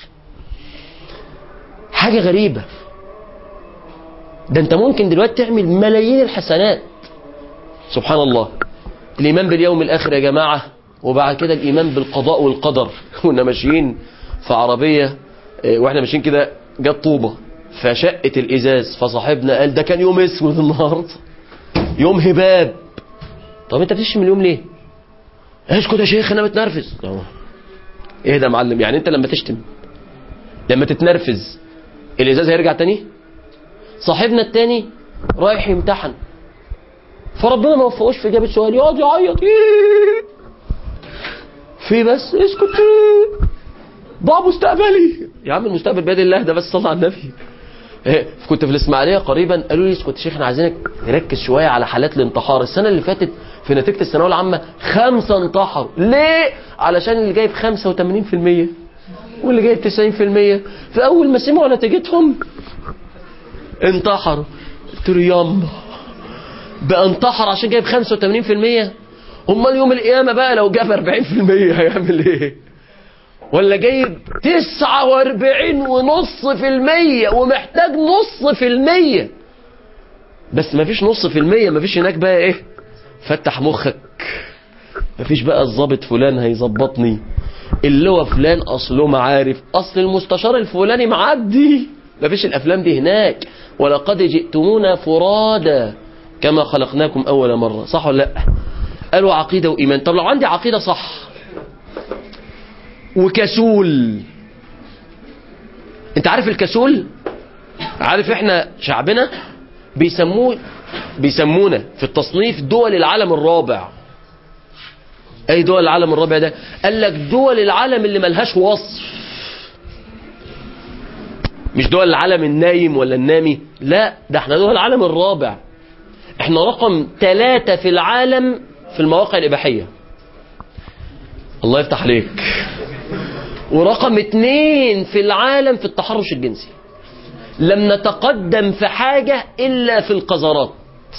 حاجة غريبة ده انت ممكن دلوقتي تعمل ملايين الحسنات سبحان الله الإيمان باليوم الآخر يا جماعة وبعد كده الإيمان بالقضاء والقدر كنا ماشيين في عربية اه، واحنا ماشيين كده جت طوبة فشقت الإزاز فصاحبنا قال ده كان يوم اسود النهاردة يوم هباب طب انت بتشتم اليوم ليه اسكت يا شيخ انا متنرفز اه. ايه ده يا معلم يعني انت لما تشتم لما تتنرفز الازاز هيرجع تاني صاحبنا التاني رايح يمتحن فربنا ما وفقوش في اجابه سؤال يقعد يعيط في بس اسكت ضاع مستقبلي يا عم المستقبل بيد الله ده بس صلى على النبي إيه، كنت في الاسماعيليه قريبا قالوا لي اسكت يا شيخ احنا عايزينك نركز شويه على حالات الانتحار السنه اللي فاتت في نتيجه الثانويه العامه خمسه انتحروا ليه علشان اللي جايب 85% واللي جايب 90% فاول ما سمعوا نتيجتهم انتحروا قلت له ياما بقى انتحر عشان جايب 85% امال يوم القيامه بقى لو جاب 40% هيعمل ايه ولا جايب 49 ونص في المية ومحتاج نص في المية بس مفيش نص في المية مفيش هناك بقى ايه فتح مخك مفيش بقى الظابط فلان هيظبطني اللي هو فلان اصله معارف اصل المستشار الفلاني معدي مفيش الافلام دي هناك ولقد جئتمونا فرادا كما خلقناكم اول مره صح ولا لا قالوا عقيده وايمان طب لو عندي عقيده صح وكسول انت عارف الكسول عارف احنا شعبنا بيسموه بيسمونا في التصنيف دول العالم الرابع اي دول العالم الرابع ده قال لك دول العالم اللي ملهاش وصف مش دول العالم النايم ولا النامي لا ده احنا دول العالم الرابع احنا رقم ثلاثة في العالم في المواقع الإباحية الله يفتح عليك ورقم اتنين في العالم في التحرش الجنسي لم نتقدم في حاجة إلا في القذرات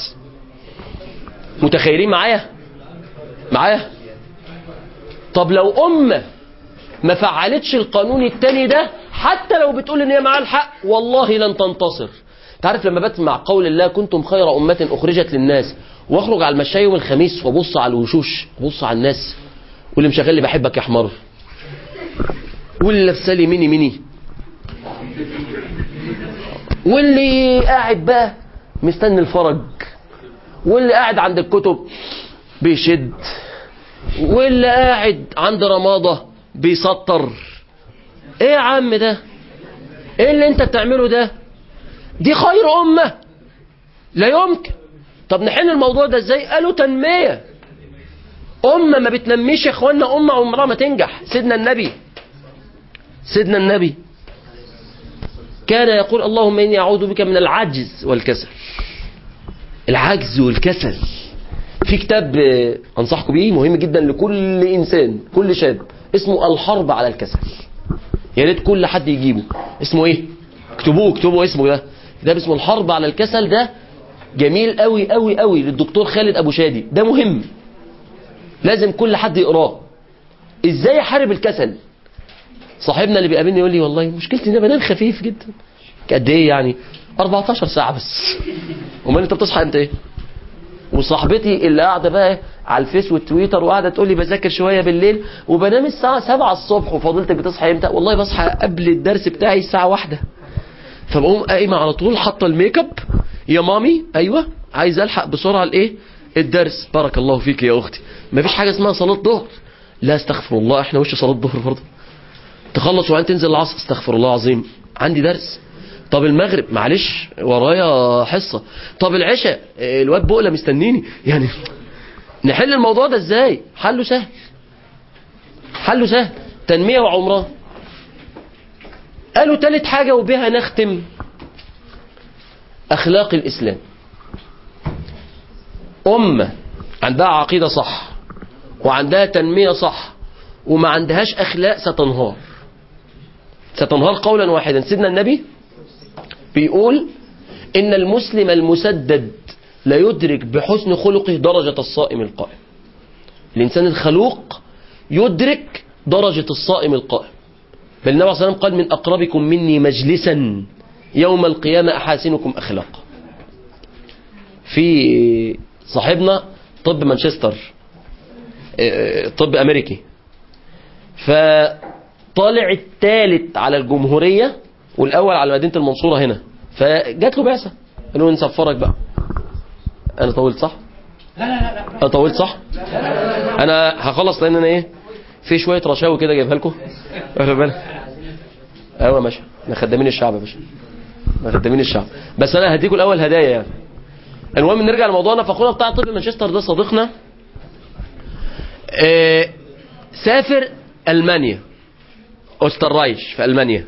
متخيلين معايا معايا طب لو أمة ما فعلتش القانون التاني ده حتى لو بتقول ان هي معاها الحق والله لن تنتصر تعرف لما بسمع قول الله كنتم خير أمة أخرجت للناس واخرج على المشاية يوم الخميس وابص على الوشوش وابص على الناس واللي مشغل لي بحبك يا حمار واللي لابسه لي ميني ميني واللي قاعد بقى مستني الفرج واللي قاعد عند الكتب بيشد واللي قاعد عند رماضة بيسطر ايه يا عم ده ايه اللي انت بتعمله ده دي خير امه لا يمكن طب نحل الموضوع ده ازاي قالوا تنميه امه ما بتنميش يا اخوانا امه عمرها ما تنجح سيدنا النبي سيدنا النبي كان يقول اللهم اني اعوذ بك من العجز والكسل العجز والكسل في كتاب آه، انصحكم بيه مهم جدا لكل انسان كل شاب اسمه الحرب على الكسل يا ريت كل حد يجيبه اسمه ايه اكتبوه اكتبوا اسمه ده كتاب اسمه الحرب على الكسل ده جميل قوي قوي قوي للدكتور خالد ابو شادي ده مهم لازم كل حد يقراه ازاي احارب الكسل صاحبنا اللي بيقابلني يقول لي والله مشكلتي ان انا بنام خفيف جدا قد ايه يعني 14 ساعه بس امال انت بتصحى امتى ايه وصاحبتي اللي قاعده بقى على الفيس والتويتر وقاعده تقول لي بذاكر شويه بالليل وبنام الساعه 7 الصبح وفضيلتك بتصحى امتى والله بصحى قبل الدرس بتاعي الساعه واحدة فبقوم قايمه على طول حاطه الميك اب يا مامي ايوه عايز الحق بسرعه الايه الدرس بارك الله فيك يا اختي مفيش حاجه اسمها صلاه ظهر لا استغفر الله احنا وش صلاه ظهر برضه تخلص وبعدين تنزل العصر استغفر الله العظيم عندي درس طب المغرب معلش ورايا حصة طب العشاء الواد بقلة مستنيني يعني نحل الموضوع ده ازاي حله سهل حله سهل تنمية وعمران قالوا تالت حاجة وبها نختم أخلاق الإسلام أمة عندها عقيدة صح وعندها تنمية صح وما عندهاش أخلاق ستنهار ستنهار قولا واحدا سيدنا النبي بيقول إن المسلم المسدد لا يدرك بحسن خلقه درجة الصائم القائم الإنسان الخلوق يدرك درجة الصائم القائم بل النبي صلى الله عليه وسلم قال من أقربكم مني مجلسا يوم القيامة أحاسنكم أخلاقا في صاحبنا طب مانشستر اه، طب أمريكي فطالع الثالث على الجمهورية والأول على مدينة المنصورة هنا فجات له بعثة قالوا له نسفرك بقى أنا طولت صح؟ لا لا لا لا أنا طولت صح؟ أنا هخلص لأن أنا إيه في شوية رشاوي كده جايبها لكم واخد بالك؟ أيوة ماشي احنا خدامين الشعب يا باشا احنا خدامين الشعب بس أنا هديكم الأول هدايا يعني المهم نرجع لموضوعنا فاخونا بتاع طب مانشستر ده صديقنا آه، سافر ألمانيا أوستررايش في ألمانيا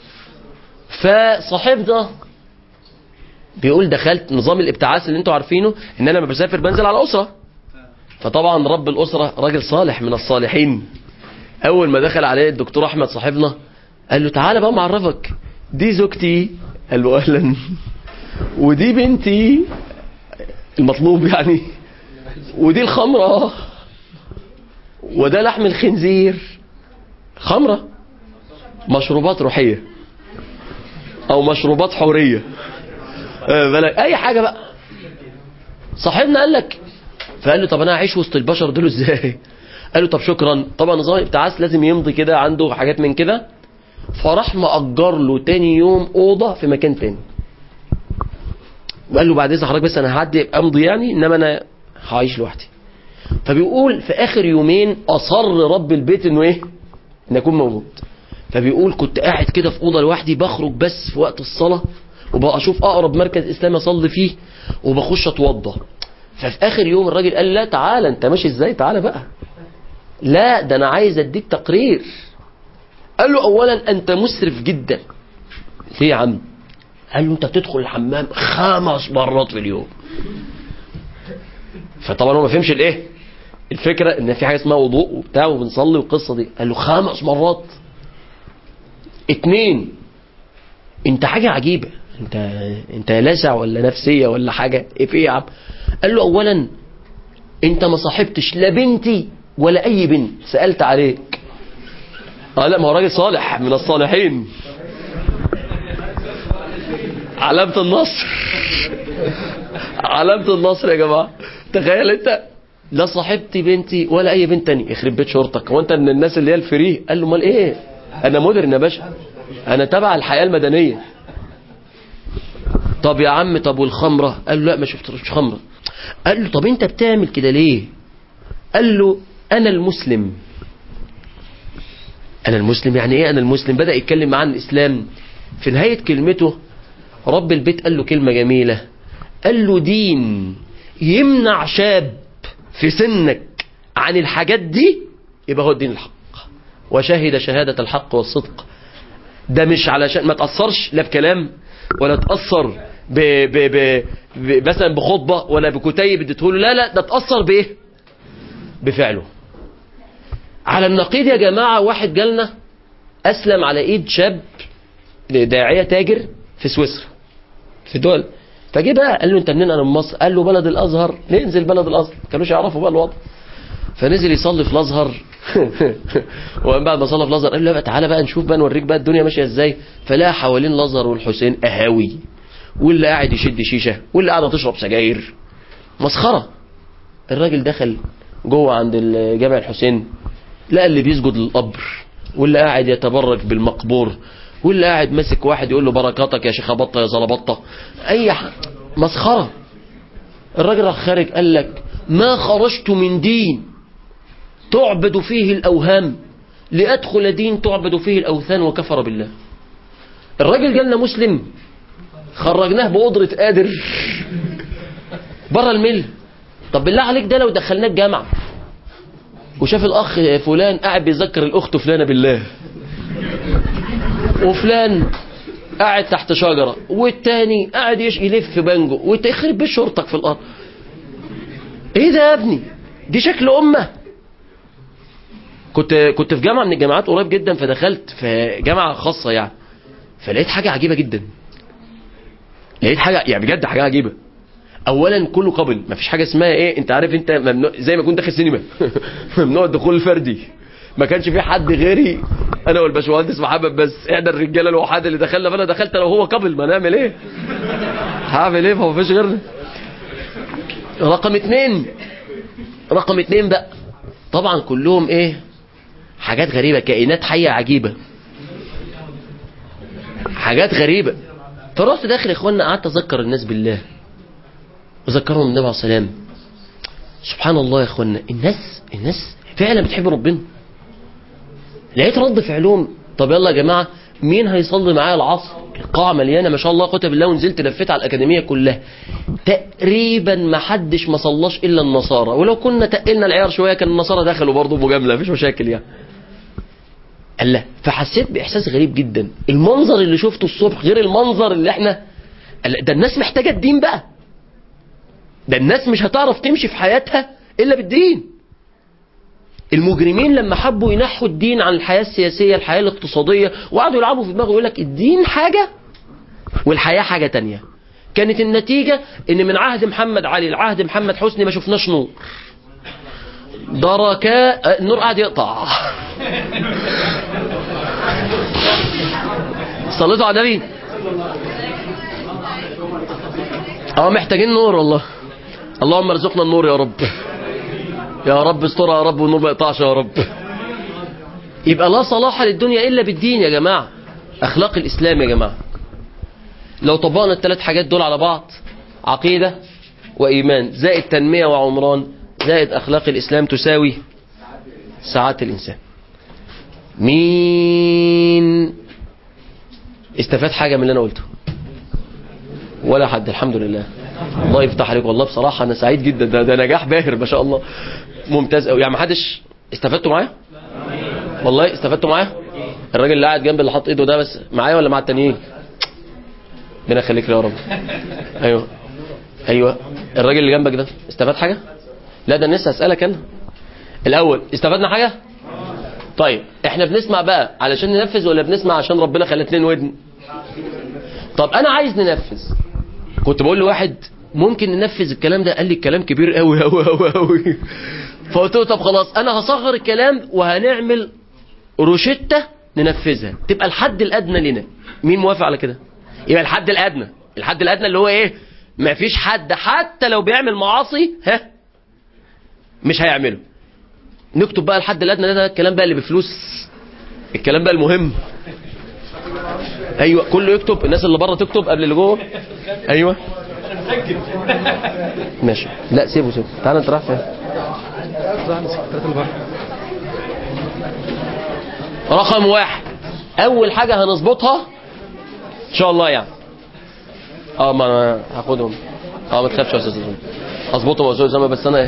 فصاحبنا بيقول دخلت نظام الابتعاث اللي انتوا عارفينه ان انا لما بسافر بنزل على اسره فطبعا رب الاسره راجل صالح من الصالحين اول ما دخل عليه الدكتور احمد صاحبنا قال له تعالى بقى معرفك دي زوجتي قال له اهلا ودي بنتي المطلوب يعني ودي الخمره وده لحم الخنزير خمره مشروبات روحيه او مشروبات حوريه آه، بلاك اي حاجه بقى صاحبنا قال لك فقال له طب انا هعيش وسط البشر دول ازاي قال له طب شكرا طبعا نظام الابتعاث لازم يمضي كده عنده حاجات من كده فراح مأجر له تاني يوم أوضة في مكان تاني وقال له بعد إذن حضرتك بس أنا هعدي أمضي يعني إنما أنا هعيش لوحدي فبيقول في آخر يومين أصر رب البيت إنه إيه إن أكون موجود فبيقول كنت قاعد كده في أوضة لوحدي بخرج بس في وقت الصلاة وبقى أشوف أقرب مركز إسلامي أصلي فيه وبخش أتوضى ففي آخر يوم الراجل قال لا تعالى أنت ماشي إزاي تعالى بقى لا ده أنا عايز أديك تقرير قال له أولا أنت مسرف جدا ليه يا عم قال له أنت بتدخل الحمام خمس مرات في اليوم فطبعا هو ما فهمش الايه الفكرة ان في حاجة اسمها وضوء وبتاع وبنصلي والقصة دي قال له خمس مرات اتنين انت حاجة عجيبة انت انت لسع ولا نفسية ولا حاجة ايه في ايه يا عم قال له اولا انت ما صاحبتش لا بنتي ولا اي بنت سألت عليك اه لا ما هو راجل صالح من الصالحين علامة النصر علامة النصر يا جماعة تخيل انت لا صاحبتي بنتي ولا اي بنت تاني يخرب بيت شرطك هو انت من الناس اللي هي الفري قال له امال ايه انا مودرن يا باشا انا تبع الحياة المدنية طب يا عم طب والخمرة قال له لا ما شفتش خمرة قال له طب انت بتعمل كده ليه قال له انا المسلم انا المسلم يعني ايه انا المسلم بدأ يتكلم معاه عن الاسلام في نهاية كلمته رب البيت قال له كلمة جميلة قال له دين يمنع شاب في سنك عن الحاجات دي يبقى هو الدين الحق وشهد شهادة الحق والصدق ده مش علشان ما تأثرش لا بكلام ولا تأثر ب ب ب ب مثلا بخطبة ولا بكتيب اديته له لا لا ده تأثر بإيه بفعله على النقيض يا جماعة واحد جالنا أسلم على إيد شاب داعية تاجر في سويسرا في دول فجه بقى قال له انت منين انا من مصر قال له بلد الازهر ننزل بلد الازهر كانوش يعرفوا بقى الوضع فنزل يصلي في الازهر وبعد بعد ما صلى في الازهر قال له بقى تعالى بقى نشوف بقى نوريك بقى الدنيا ماشيه ازاي فلقى حوالين الازهر والحسين قهاوي واللي قاعد يشد شيشه واللي قاعده تشرب سجاير مسخره الراجل دخل جوه عند جامع الحسين لقى اللي بيسجد للقبر واللي قاعد يتبرك بالمقبور واللي قاعد ماسك واحد يقول له بركاتك يا شيخ بطه يا زلبطه اي ح... مسخره الراجل راح خارج قال لك ما خرجت من دين تعبد فيه الاوهام لادخل دين تعبد فيه الاوثان وكفر بالله الراجل جالنا مسلم خرجناه بقدرة قادر بره المل طب بالله عليك ده لو دخلناه الجامعة وشاف الاخ فلان قاعد بيذكر الاخت فلانة بالله وفلان قاعد تحت شجرة والتاني قاعد يش يلف في بانجو وانت يخرب بيه شرطك في الارض ايه ده يا ابني دي شكل امه كنت كنت في جامعه من الجامعات قريب جدا فدخلت في جامعه خاصه يعني فلقيت حاجه عجيبه جدا لقيت حاجه يعني بجد حاجه عجيبه اولا كله قبل مفيش حاجه اسمها ايه انت عارف انت ممنوع زي ما كنت داخل سينما ممنوع الدخول الفردي ما كانش في حد غيري انا والباشمهندس محمد بس احنا الرجاله الوحيده اللي دخلنا فانا دخلت انا وهو قبل ما نعمل ايه هعمل ايه فما فيش غيرنا رقم اتنين رقم اتنين بقى طبعا كلهم ايه حاجات غريبة كائنات حية عجيبة حاجات غريبة فرحت داخل يا اخوانا قعدت اذكر الناس بالله وذكرهم النبي عليه السلام سبحان الله يا اخوانا الناس الناس فعلا بتحب ربنا لقيت رد فعلهم طب يلا يا جماعه مين هيصلي معايا العصر القاعة مليانة ما شاء الله قوة بالله ونزلت لفيت على الأكاديمية كلها تقريبا ما حدش ما صلاش إلا النصارى ولو كنا تقلنا العيار شوية كان النصارى دخلوا برضه مجاملة مفيش مشاكل يعني قال لا فحسيت بإحساس غريب جدا المنظر اللي شفته الصبح غير المنظر اللي احنا قال ده الناس محتاجة الدين بقى ده الناس مش هتعرف تمشي في حياتها إلا بالدين المجرمين لما حبوا ينحوا الدين عن الحياة السياسية الحياة الاقتصادية وقعدوا يلعبوا في دماغه يقول لك الدين حاجة والحياة حاجة تانية كانت النتيجة ان من عهد محمد علي لعهد محمد حسني ما شفناش نور دركا النور قاعد يقطع صليتوا على النبي اه محتاجين نور والله اللهم ارزقنا النور يا رب يا رب استرها يا رب والنور ما يقطعش يا رب يبقى لا صلاح للدنيا الا بالدين يا جماعه اخلاق الاسلام يا جماعه لو طبقنا الثلاث حاجات دول على بعض عقيده وايمان زائد تنميه وعمران زائد اخلاق الاسلام تساوي سعاده الانسان مين استفاد حاجه من اللي انا قلته ولا حد الحمد لله الله يفتح عليك والله بصراحة أنا سعيد جدا ده, ده نجاح باهر ما شاء الله ممتاز قوي يعني ما حدش استفدتوا معايا والله استفدتوا معايا الراجل اللي قاعد جنب اللي حاط ايده ده بس معايا ولا مع التانيين ربنا يخليك يا رب ايوه ايوه الراجل اللي جنبك ده استفاد حاجة لا ده لسه هسألك انا الاول استفدنا حاجة طيب احنا بنسمع بقى علشان ننفذ ولا بنسمع عشان ربنا خلى اتنين ودن طب انا عايز ننفذ كنت بقول لواحد ممكن ننفذ الكلام ده قال لي الكلام كبير قوي قوي قوي قوي فقلت له طب خلاص انا هصغر الكلام وهنعمل روشتة ننفذها تبقى الحد الادنى لنا مين موافق على كده يبقى الحد الادنى الحد الادنى اللي هو ايه ما فيش حد حتى لو بيعمل معاصي ها مش هيعمله نكتب بقى الحد الادنى ده, ده الكلام بقى اللي بفلوس الكلام بقى المهم ايوه كله يكتب الناس اللي بره تكتب قبل اللي جوه ايوه ماشي لا سيبه سيبه تعالى انت رايح فين رقم واحد اول حاجه هنظبطها ان شاء الله يعني اه ما انا هاخدهم اه ما تخافش يا استاذ اسامه اظبطهم يا استاذ اسامه بس انا ايه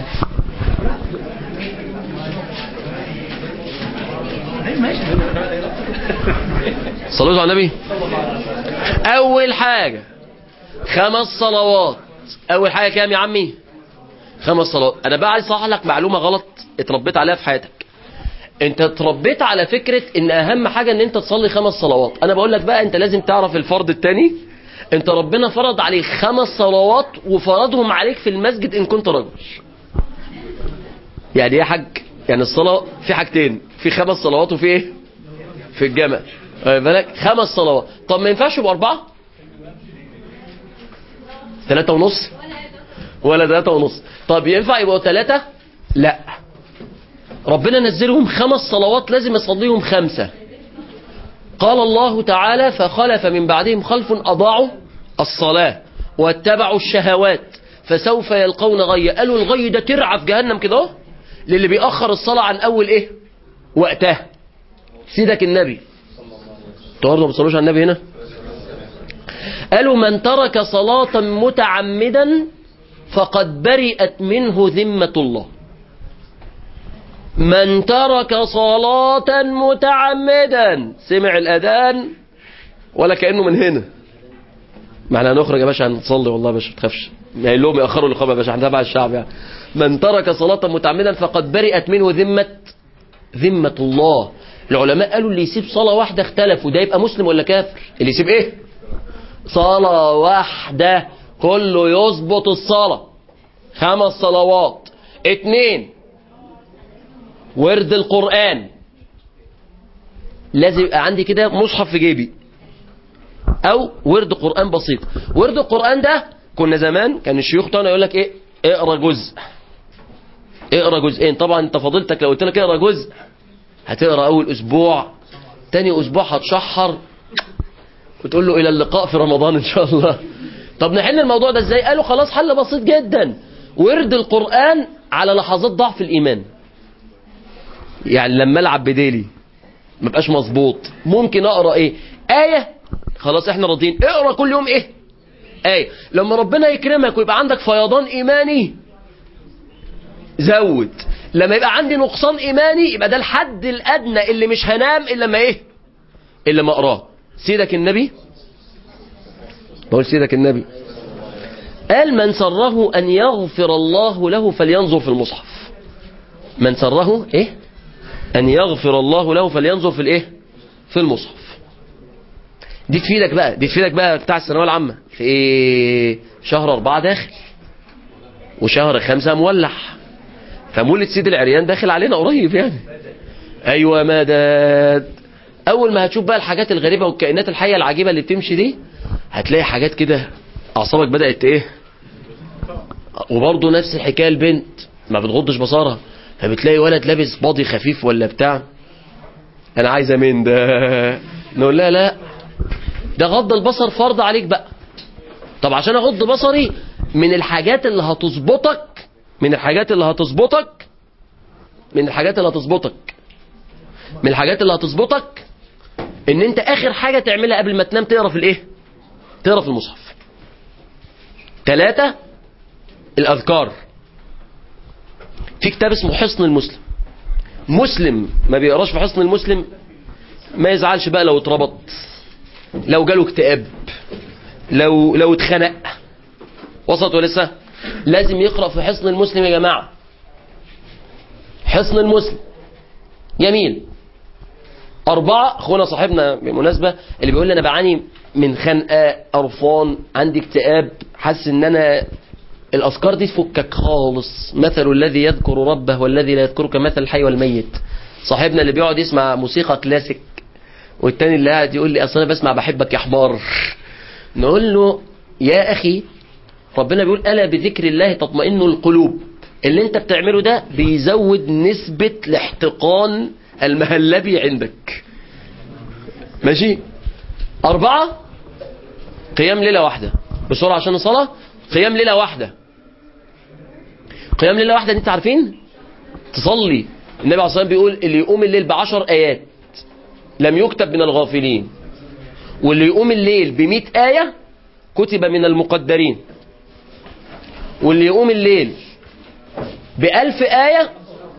صلوا على النبي اول حاجه خمس صلوات اول حاجه كام يا عمي خمس صلوات انا بقى عايز اصحح لك معلومه غلط اتربيت عليها في حياتك انت اتربيت على فكره ان اهم حاجه ان انت تصلي خمس صلوات انا بقول لك بقى انت لازم تعرف الفرض الثاني انت ربنا فرض عليك خمس صلوات وفرضهم عليك في المسجد ان كنت رجل يعني ايه يا حاج يعني الصلاه في حاجتين في خمس صلوات وفي ايه في الجامع واخد بالك خمس صلوات طب ما ينفعش يبقى اربعه ثلاثة ونص ولا ثلاثة ونص طب ينفع يبقوا ثلاثة لا ربنا نزلهم خمس صلوات لازم يصليهم خمسة قال الله تعالى فخلف من بعدهم خلف أضاعوا الصلاة واتبعوا الشهوات فسوف يلقون غي قالوا الغي ده ترعى في جهنم كده اهو للي بيأخر الصلاة عن أول إيه وقتها سيدك النبي تقول ما بتصلوش على النبي هنا قالوا من ترك صلاة متعمدا فقد برئت منه ذمة الله من ترك صلاة متعمدا سمع الأذان ولا كأنه من هنا ما احنا هنخرج يا باشا هنصلي والله يا باشا ما تخافش يعني لهم يأخروا الإقامة يا باشا احنا تبع الشعب يعني من ترك صلاة متعمدا فقد برئت منه ذمة ذمة الله العلماء قالوا اللي يسيب صلاة واحدة اختلفوا ده يبقى مسلم ولا كافر اللي يسيب ايه صلاة واحدة كله يظبط الصلاة خمس صلوات اتنين ورد القرآن لازم يبقى عندي كده مصحف في جيبي او ورد قرآن بسيط ورد القرآن ده كنا زمان كان الشيوخ بتوعنا يقول لك ايه اقرا جزء اقرا جزئين طبعا انت فضيلتك لو قلت لك اقرا جزء هتقرا اول اسبوع تاني اسبوع هتشحر وتقول له الى اللقاء في رمضان ان شاء الله طب نحل الموضوع ده ازاي قالوا خلاص حل بسيط جدا ورد القرآن على لحظات ضعف الايمان يعني لما العب بديلي ما بقاش مظبوط ممكن اقرا ايه ايه خلاص احنا راضيين اقرا كل يوم ايه ايه لما ربنا يكرمك ويبقى عندك فيضان ايماني زود لما يبقى عندي نقصان ايماني يبقى ده الحد الادنى اللي مش هنام الا لما ايه الا ما اقراه سيدك النبي بقول سيدك النبي قال من سره ان يغفر الله له فلينظر في المصحف من سره ايه ان يغفر الله له فلينظر في الايه في المصحف دي تفيدك بقى دي تفيدك بقى بتاع الثانويه العامه في ايه شهر أربعة داخل وشهر خمسة مولع فمولد سيد العريان داخل علينا قريب يعني ايوه مدد اول ما هتشوف بقى الحاجات الغريبه والكائنات الحيه العجيبه اللي بتمشي دي هتلاقي حاجات كده اعصابك بدات ايه وبرضه نفس الحكايه البنت ما بتغضش بصرها فبتلاقي ولد لابس باضي خفيف ولا بتاع انا عايزه من ده نقول لها لا ده غض البصر فرض عليك بقى طب عشان اغض بصري من الحاجات اللي هتظبطك من الحاجات اللي هتظبطك من الحاجات اللي هتظبطك من الحاجات اللي هتظبطك ان انت اخر حاجة تعملها قبل ما تنام تقرا في الايه تقرا في المصحف ثلاثة الاذكار في كتاب اسمه حصن المسلم مسلم ما بيقراش في حصن المسلم ما يزعلش بقى لو اتربط لو جاله اكتئاب لو لو اتخنق وسط ولسه لازم يقرأ في حصن المسلم يا جماعة حصن المسلم جميل أربعة أخونا صاحبنا بالمناسبة اللي بيقول لي أنا بعاني من خنقة قرفان عندي اكتئاب حاسس إن أنا الأذكار دي تفكك خالص مثل الذي يذكر ربه والذي لا يذكره كمثل الحي والميت صاحبنا اللي بيقعد يسمع موسيقى كلاسيك والتاني اللي قاعد يقول لي أصل أنا بسمع بحبك يا حمار نقول له يا أخي ربنا بيقول ألا بذكر الله تطمئن القلوب اللي انت بتعمله ده بيزود نسبة الاحتقان المهلبي عندك ماشي أربعة قيام ليلة واحدة بسرعة عشان الصلاة قيام ليلة واحدة قيام ليلة واحدة انت عارفين تصلي النبي عليه الصلاة والسلام بيقول اللي يقوم الليل بعشر آيات لم يكتب من الغافلين واللي يقوم الليل بمئة آية كتب من المقدرين واللي يقوم الليل بألف آية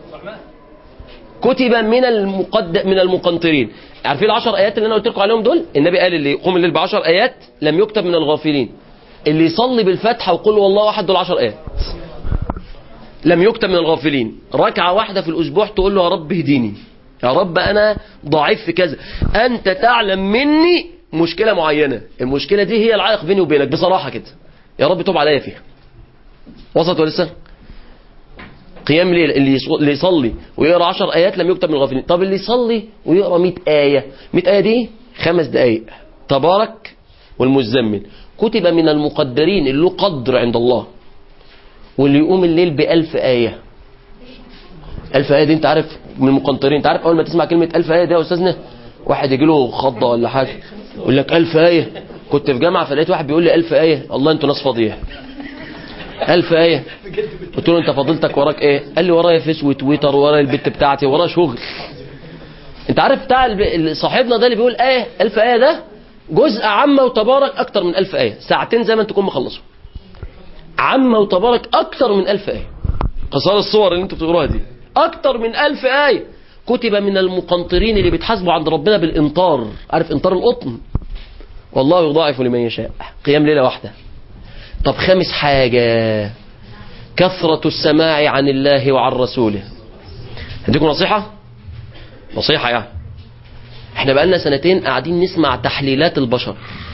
كتب من المقد... من المقنطرين عارفين العشر آيات اللي أنا قلت لكم عليهم دول النبي قال اللي يقوم الليل بعشر آيات لم يكتب من الغافلين اللي يصلي بالفتحة وقل والله أحد دول عشر آيات لم يكتب من الغافلين ركعة واحدة في الأسبوع تقول له يا رب اهديني يا رب أنا ضعيف في كذا أنت تعلم مني مشكلة معينة المشكلة دي هي العائق بيني وبينك بصراحة كده يا رب توب عليا فيها وصلت ولا لسه قيام ليل اللي يص- اللي يصلي ويقرا 10 ايات لم يكتب من الغافلين طب اللي يصلي ويقرا 100 ايه 100 ايه دي خمس دقائق تبارك والمزمل كتب من المقدرين اللي له قدر عند الله واللي يقوم الليل بألف آية ألف آية دي أنت عارف من المقنطرين أنت عارف أول ما تسمع كلمة ألف آية دي يا أستاذنا واحد يجي له خضة ولا حاجة يقول لك ألف آية كنت في جامعة فلقيت واحد بيقول لي ألف آية الله أنتوا ناس فاضية ألف آية قلت له أنت فضيلتك وراك إيه قال لي ورايا فيس وتويتر ورايا البت بتاعتي ورايا شغل أنت عارف بتاع الب- صاحبنا ده اللي بيقول آية ألف آية ده جزء عامة وتبارك أكتر من ألف آية ساعتين زي ما أنت تكون مخلصه عامة وتبارك أكتر من ألف آية قصار الصور اللي انتوا بتقروها دي أكتر من ألف آية كتب من المقنطرين اللي بيتحاسبوا عند ربنا بالإنطار عارف إنطار القطن والله يضاعف لمن يشاء قيام ليلة واحدة طب خامس حاجة كثرة السماع عن الله وعن رسوله هديكم نصيحة نصيحة يعني احنا بقالنا سنتين قاعدين نسمع تحليلات البشر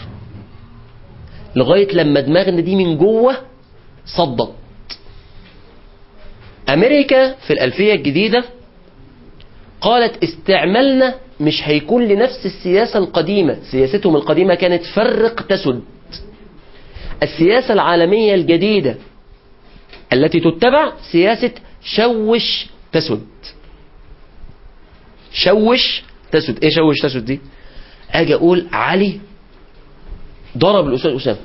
لغاية لما دماغنا دي من جوه صدت أمريكا في الألفية الجديدة قالت استعمالنا مش هيكون لنفس السياسة القديمة سياستهم القديمة كانت فرق تسد السياسة العالمية الجديدة التي تتبع سياسة شوش تسد شوش تسد ايه شوش تسد دي اجي اقول علي ضرب الاستاذ اسامه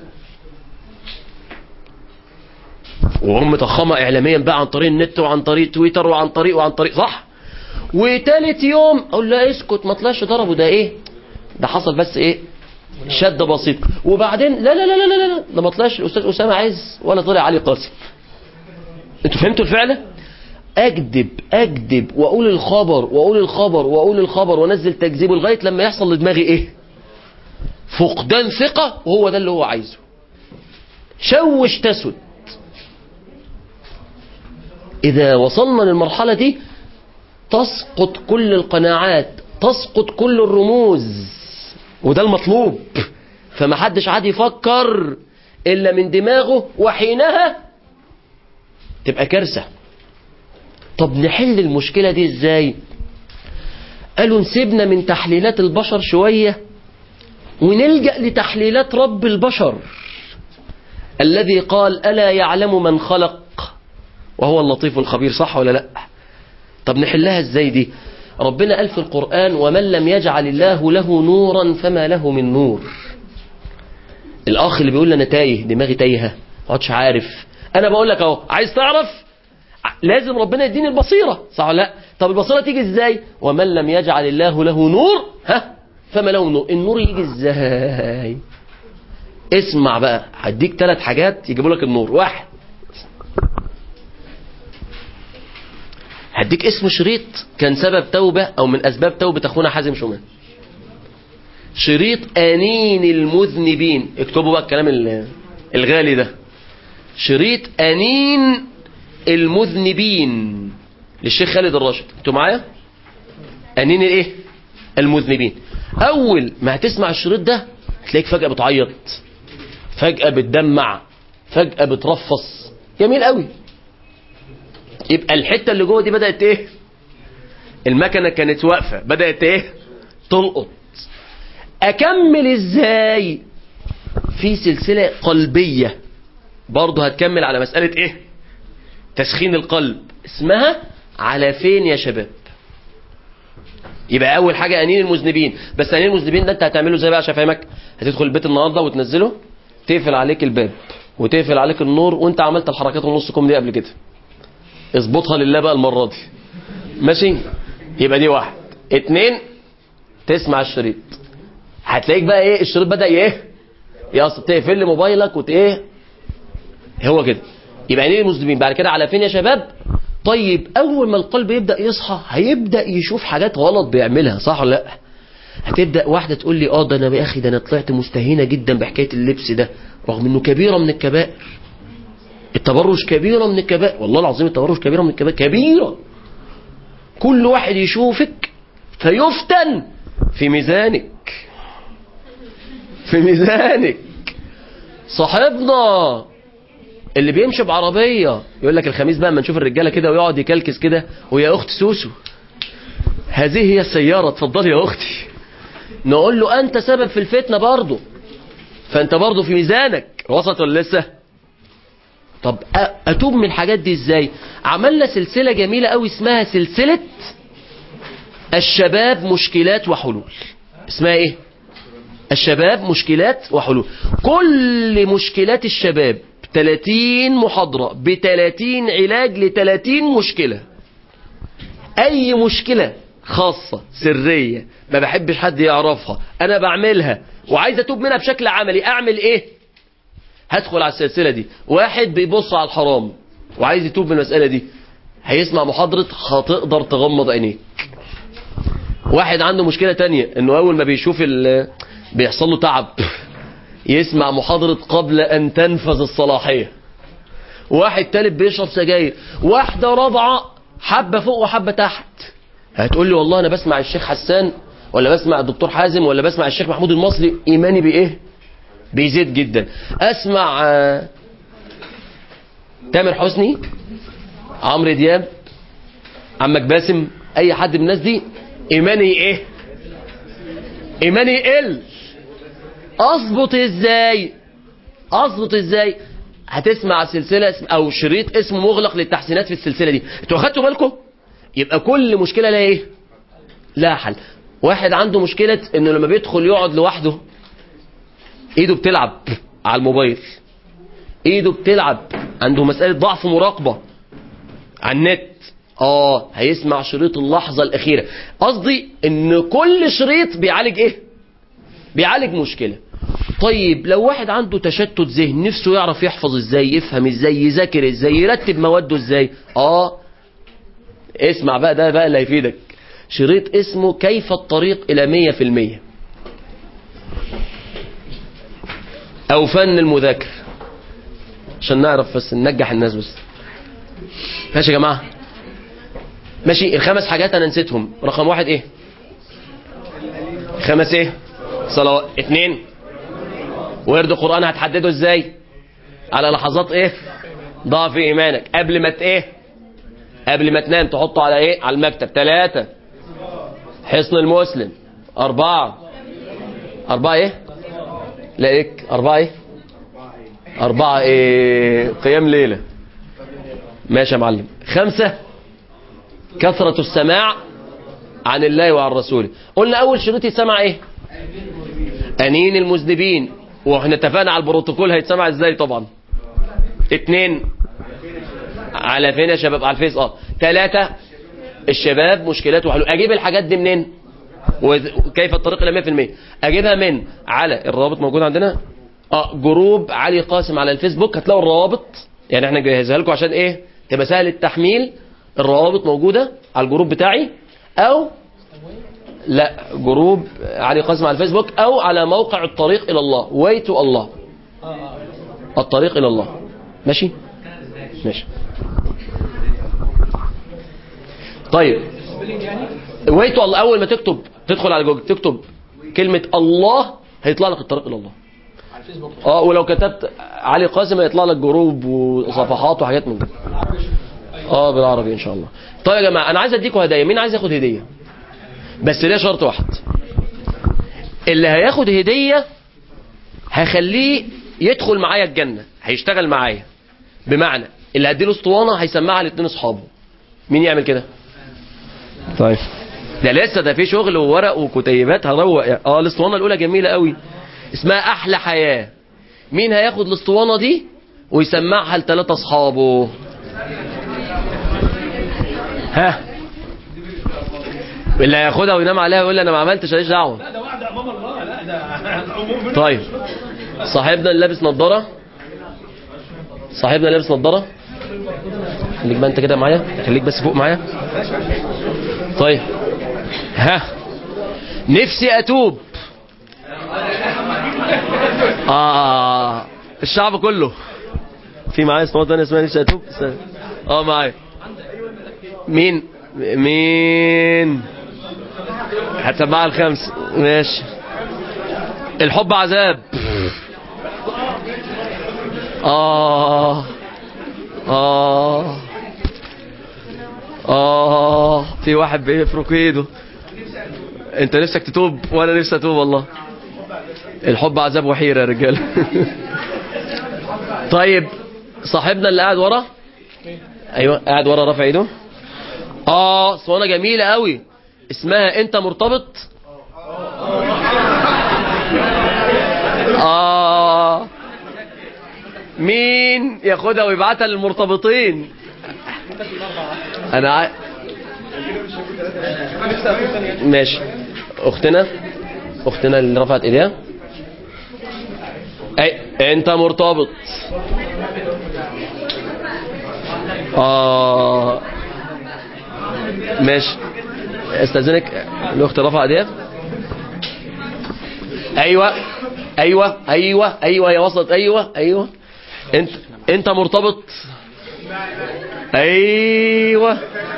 وهم مضخمه اعلاميا بقى عن طريق النت وعن طريق تويتر وعن طريق وعن طريق صح وتالت يوم اقول لا اسكت ما طلعش ضربه ده ايه ده حصل بس ايه شد بسيط وبعدين لا لا لا لا لا لا ده ما طلعش الاستاذ اسامه عايز ولا طلع علي قاسم انتوا فهمتوا الفعل اكذب اكذب واقول الخبر واقول الخبر واقول الخبر وانزل تكذيبه لغايه لما يحصل لدماغي ايه فقدان ثقه وهو ده اللي هو عايزه شوش تسد إذا وصلنا للمرحلة دي تسقط كل القناعات تسقط كل الرموز وده المطلوب فما حدش عاد يفكر إلا من دماغه وحينها تبقى كارثة طب نحل المشكلة دي ازاي قالوا نسيبنا من تحليلات البشر شوية ونلجأ لتحليلات رب البشر الذي قال ألا يعلم من خلق وهو اللطيف الخبير صح ولا لا طب نحلها ازاي دي ربنا قال في القرآن ومن لم يجعل الله له نورا فما له من نور الأخ اللي بيقول لي أنا تايه دماغي تايهة ما اقعدش عارف أنا بقول لك أهو عايز تعرف لازم ربنا يديني البصيرة صح ولا لا طب البصيرة تيجي ازاي ومن لم يجعل الله له نور ها فما له من نور النور يجي ازاي اسمع بقى هديك ثلاث حاجات يجيبوا لك النور واحد هديك اسم شريط كان سبب توبة أو من أسباب توبة أخونا حازم شومان شريط أنين المذنبين اكتبوا بقى الكلام ال- الغالي ده شريط أنين المذنبين للشيخ خالد الراشد انتوا معايا أنين الايه المذنبين أول ما هتسمع الشريط ده تلاقيك فجأة بتعيط فجأة بتدمع فجأة بترفص جميل قوي يبقى الحتة اللي جوه دي بدأت ايه المكنة كانت واقفة بدأت ايه تلقط اكمل ازاي في سلسلة قلبية برضه هتكمل على مسألة ايه تسخين القلب اسمها على فين يا شباب يبقى اول حاجة انين المذنبين بس انين المذنبين ده انت هتعمله ازاي بقى عشان افهمك هتدخل البيت النهارده وتنزله تقفل عليك الباب وتقفل عليك النور وانت عملت الحركات النص كوم دي قبل كده اظبطها لله بقى المرة دي ماشي يبقى دي واحد اتنين تسمع الشريط هتلاقيك بقى ايه الشريط بدا ايه يقصد تقفل موبايلك وت ايه هو كده يبقى عينين المذنبين بعد كده على فين يا شباب طيب اول ما القلب يبدا يصحى هيبدا يشوف حاجات غلط بيعملها صح ولا لا هتبدا واحده تقول لي اه ده انا يا اخي ده انا طلعت مستهينه جدا بحكايه اللبس ده رغم انه كبيره من الكبائر التبرج كبيره من الكبائر والله العظيم التبرج كبيره من الكبائر كبيره كل واحد يشوفك فيفتن في ميزانك في ميزانك صاحبنا اللي بيمشي بعربية يقول لك الخميس بقى اما نشوف الرجالة كده ويقعد يكلكس كده ويا أخت سوسو هذه هي السيارة اتفضلي يا أختي نقول له أنت سبب في الفتنة برضه فأنت برضه في ميزانك وسط ولا لسه طب أ- أتوب من الحاجات دي إزاي عملنا سلسلة جميلة قوي اسمها سلسلة الشباب مشكلات وحلول اسمها ايه الشباب مشكلات وحلول كل مشكلات الشباب 30 محاضرة ب 30 علاج ل 30 مشكلة اي مشكلة خاصة سرية ما بحبش حد يعرفها انا بعملها وعايز اتوب منها بشكل عملي اعمل ايه هدخل على السلسلة دي واحد بيبص على الحرام وعايز يتوب من المسألة دي هيسمع محاضرة هتقدر تغمض عينيك واحد عنده مشكلة تانية انه اول ما بيشوف ال- بيحصل له تعب يسمع محاضرة قبل ان تنفذ الصلاحية واحد تالت بيشرب سجاير واحدة رابعة حبة فوق وحبة تحت هتقول لي والله انا بسمع الشيخ حسان ولا بسمع الدكتور حازم ولا بسمع الشيخ محمود المصري ايماني بايه بيزيد جدا اسمع آه، تامر حسني عمرو دياب عمك باسم اي حد من الناس دي ايماني ايه ايماني يقل اظبط ازاي اظبط ازاي هتسمع سلسله اسم او شريط اسمه مغلق للتحسينات في السلسله دي انتوا اخدتوا بالكم يبقى كل مشكله لها ايه لها حل واحد عنده مشكله انه لما بيدخل يقعد لوحده ايده بتلعب على الموبايل ايده بتلعب عنده مساله ضعف مراقبه على النت اه هيسمع شريط اللحظة الأخيرة قصدي ان كل شريط بيعالج ايه بيعالج مشكلة طيب لو واحد عنده تشتت ذهن نفسه يعرف يحفظ ازاي يفهم ازاي يذاكر ازاي يرتب مواده ازاي اه اسمع بقى ده بقى اللي هيفيدك شريط اسمه كيف الطريق الى مية في المية او فن المذاكرة عشان نعرف بس ننجح الناس بس ماشي يا جماعة ماشي الخمس حاجات انا نسيتهم رقم واحد ايه خمس ايه صلوات اتنين ورد قرآن هتحدده ازاي على لحظات ايه ضعف ايمانك قبل ما ت- ايه قبل ما تنام تحطه على ايه على المكتب ثلاثة حصن المسلم أربعة أربعة ايه لا ايه أربعة ايه أربعة ايه قيام ليلة ماشي يا معلم خمسة كثرة السماع عن الله وعن رسوله قلنا أول شروط يسمع إيه أنين المذنبين واحنا اتفقنا على البروتوكول هيتسمع ازاي طبعا اتنين على فين يا شباب على الفيس اه تلاتة الشباب مشكلات وحلول اجيب الحاجات دي منين وإذ- وكيف الطريق الى 100% اجيبها من على الروابط موجود عندنا اه جروب علي قاسم على الفيسبوك هتلاقوا الروابط يعني احنا نجهزها لكم عشان ايه تبقى سهل التحميل الروابط موجودة على الجروب بتاعي او لا جروب علي قاسم على الفيسبوك او على موقع الطريق الى الله way to الله الطريق الى الله ماشي ماشي طيب way to الله اول ما تكتب تدخل على جوجل تكتب كلمة الله هيطلع لك الطريق الى الله اه ولو كتبت علي قاسم هيطلع لك جروب وصفحات وحاجات من كده اه بالعربي ان شاء الله طيب يا جماعه انا عايز اديكم هدايا مين عايز ياخد هديه بس ليه شرط واحد اللي هياخد هديه هخليه يدخل معايا الجنه هيشتغل معايا بمعنى اللي هديله اسطوانه هيسمعها لاثنين اصحابه مين يعمل كده طيب ده لسه ده في شغل وورق وكتيبات هروق اه الاسطوانه الاولى جميله قوي اسمها احلى حياه مين هياخد الاسطوانه دي ويسمعها لثلاثه اصحابه ها اللي هياخدها وينام عليها ويقول لي انا ما عملتش ماليش دعوه لا ده وعد امام الله لا ده طيب صاحبنا اللي لابس نظاره صاحبنا اللي لابس نظاره خليك بقى انت كده معايا خليك بس فوق معايا طيب ها نفسي اتوب اه الشعب كله في معايا اسمها تانية اسمها نفسي اتوب استنى. اه معايا مين مين هتسمعها الخمس ماشي الحب عذاب آه آه آه في واحد بيفرك ايده انت نفسك تتوب وانا نفسي اتوب والله الحب عذاب وحيرة يا رجال طيب صاحبنا اللي قاعد ورا ايوه قاعد ورا رافع ايده اه صوانه جميله قوي اسمها انت مرتبط اه مين ياخدها ويبعتها للمرتبطين انا ع... ماشي اختنا اختنا اللي رفعت ايديها اي انت مرتبط اه ماشي استاذنك الاخت رفع ايديها ايوه ايوه ايوه ايوه يا وصلت ايوه ايوه انت انت مرتبط ايوه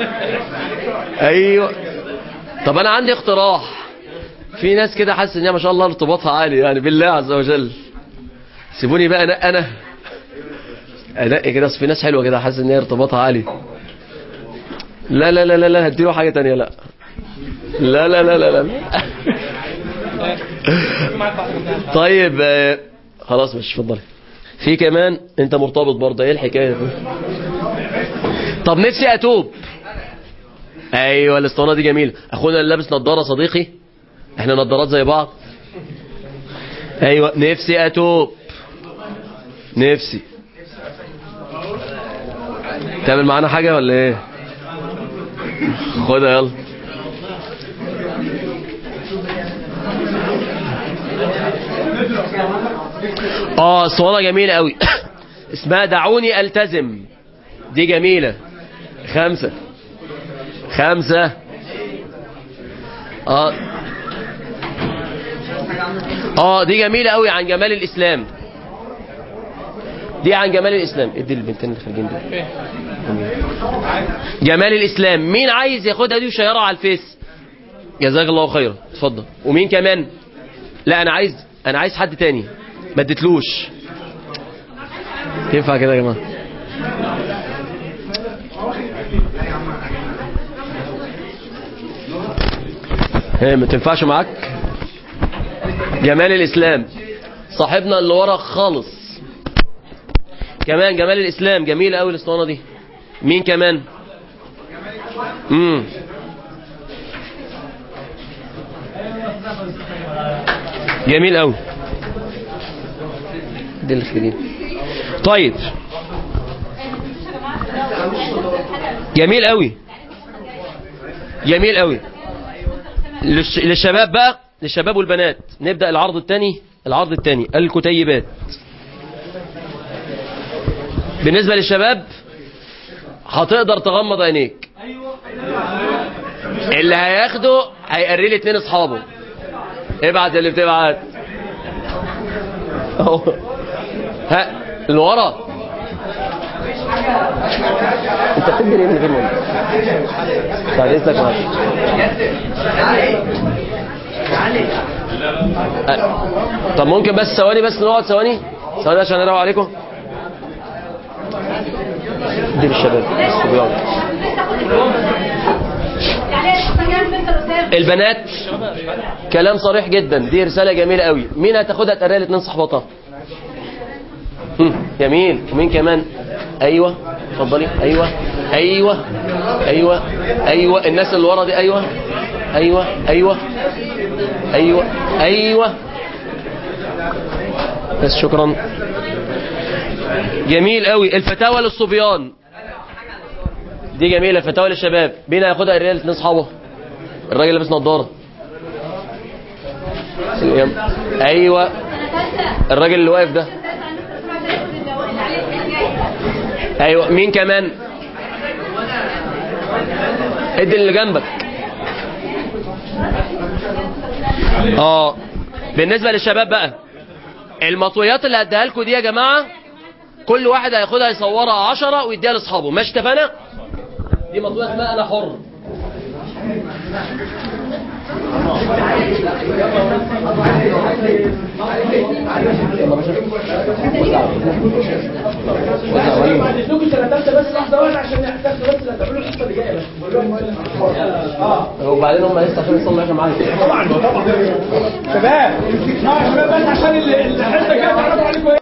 ايوه طب انا عندي اقتراح في ناس كده حاسس ان هي ما شاء الله ارتباطها عالي يعني بالله عز وجل سيبوني بقى انا انا انقي كده أصل في ناس حلوه كده حاسس ان هي ارتباطها عالي لا لا لا لا لا هديله حاجه تانية لا لا لا لا لا, لا. طيب آه، خلاص مش اتفضلي في كمان انت مرتبط برضه ايه الحكايه دي طب نفسي اتوب ايوه الاسطوانه دي جميله اخونا اللي لابس نظاره صديقي احنا نظارات زي بعض ايوه نفسي اتوب نفسي تعمل معانا حاجه ولا ايه خدها يلا اه اسطوانه جميله قوي اسمها دعوني التزم دي جميله خمسه خمسه اه اه دي جميله قوي عن جمال الاسلام دي عن جمال الاسلام ادي البنتين اللي خارجين دول جمال الاسلام مين عايز ياخدها دي ويشيرها على الفيس جزاك الله خيرا اتفضل ومين كمان لا انا عايز انا عايز حد تاني ما اديتلوش ينفع كده يا جماعه ايه ما تنفعش معاك جمال الاسلام صاحبنا اللي ورا خالص كمان جمال الاسلام جميل قوي الاسطوانه دي مين كمان امم جميل قوي دي اللي خارجين طيب جميل قوي جميل قوي للش... للشباب بقى للشباب والبنات نبدأ العرض الثاني العرض الثاني الكتيبات بالنسبة للشباب هتقدر تغمض عينيك اللي هياخده هيقري لي اتنين اصحابه ابعت اللي بتبعت أهو. ها اللي ورا انت بتدي ليه من غير ما بعد اذنك معلش أه. طب ممكن بس ثواني بس نقعد ثواني ثواني عشان نروح عليكم دي للشباب الصبيان البنات كلام صريح جدا دي رسالة جميلة قوي مين هتاخدها تقريها الاثنين صحباتها هم، جميل ومين كمان ايوه اتفضلي ايوه ايوه ايوه ايوه الناس اللي ورا دي ايوه ايوه ايوه ايوه ايوه بس شكرا جميل قوي الفتاوى للصبيان دي جميله فتاوى للشباب مين هياخدها الرجال الاثنين اصحابه الراجل لابس نظاره يم- ايوه الراجل اللي واقف ده ايوه مين كمان ادي اللي جنبك اه بالنسبه للشباب بقى المطويات اللي هديها لكم دي يا جماعه كل واحد هياخدها يصورها عشرة ويديها لاصحابه ماشي اتفقنا دي مطويه اسمها انا حر بعد اذنكم سنه ثالثه بس لحظه واحده عشان تاخدوا بس تعملوا الحصه اللي جايه بس اه وبعدين هم لسه عشان يصلوا عشان معايا طبعا طبعا شباب اه شباب بس عشان ال- الحصه الجايه تعرفوا عليكم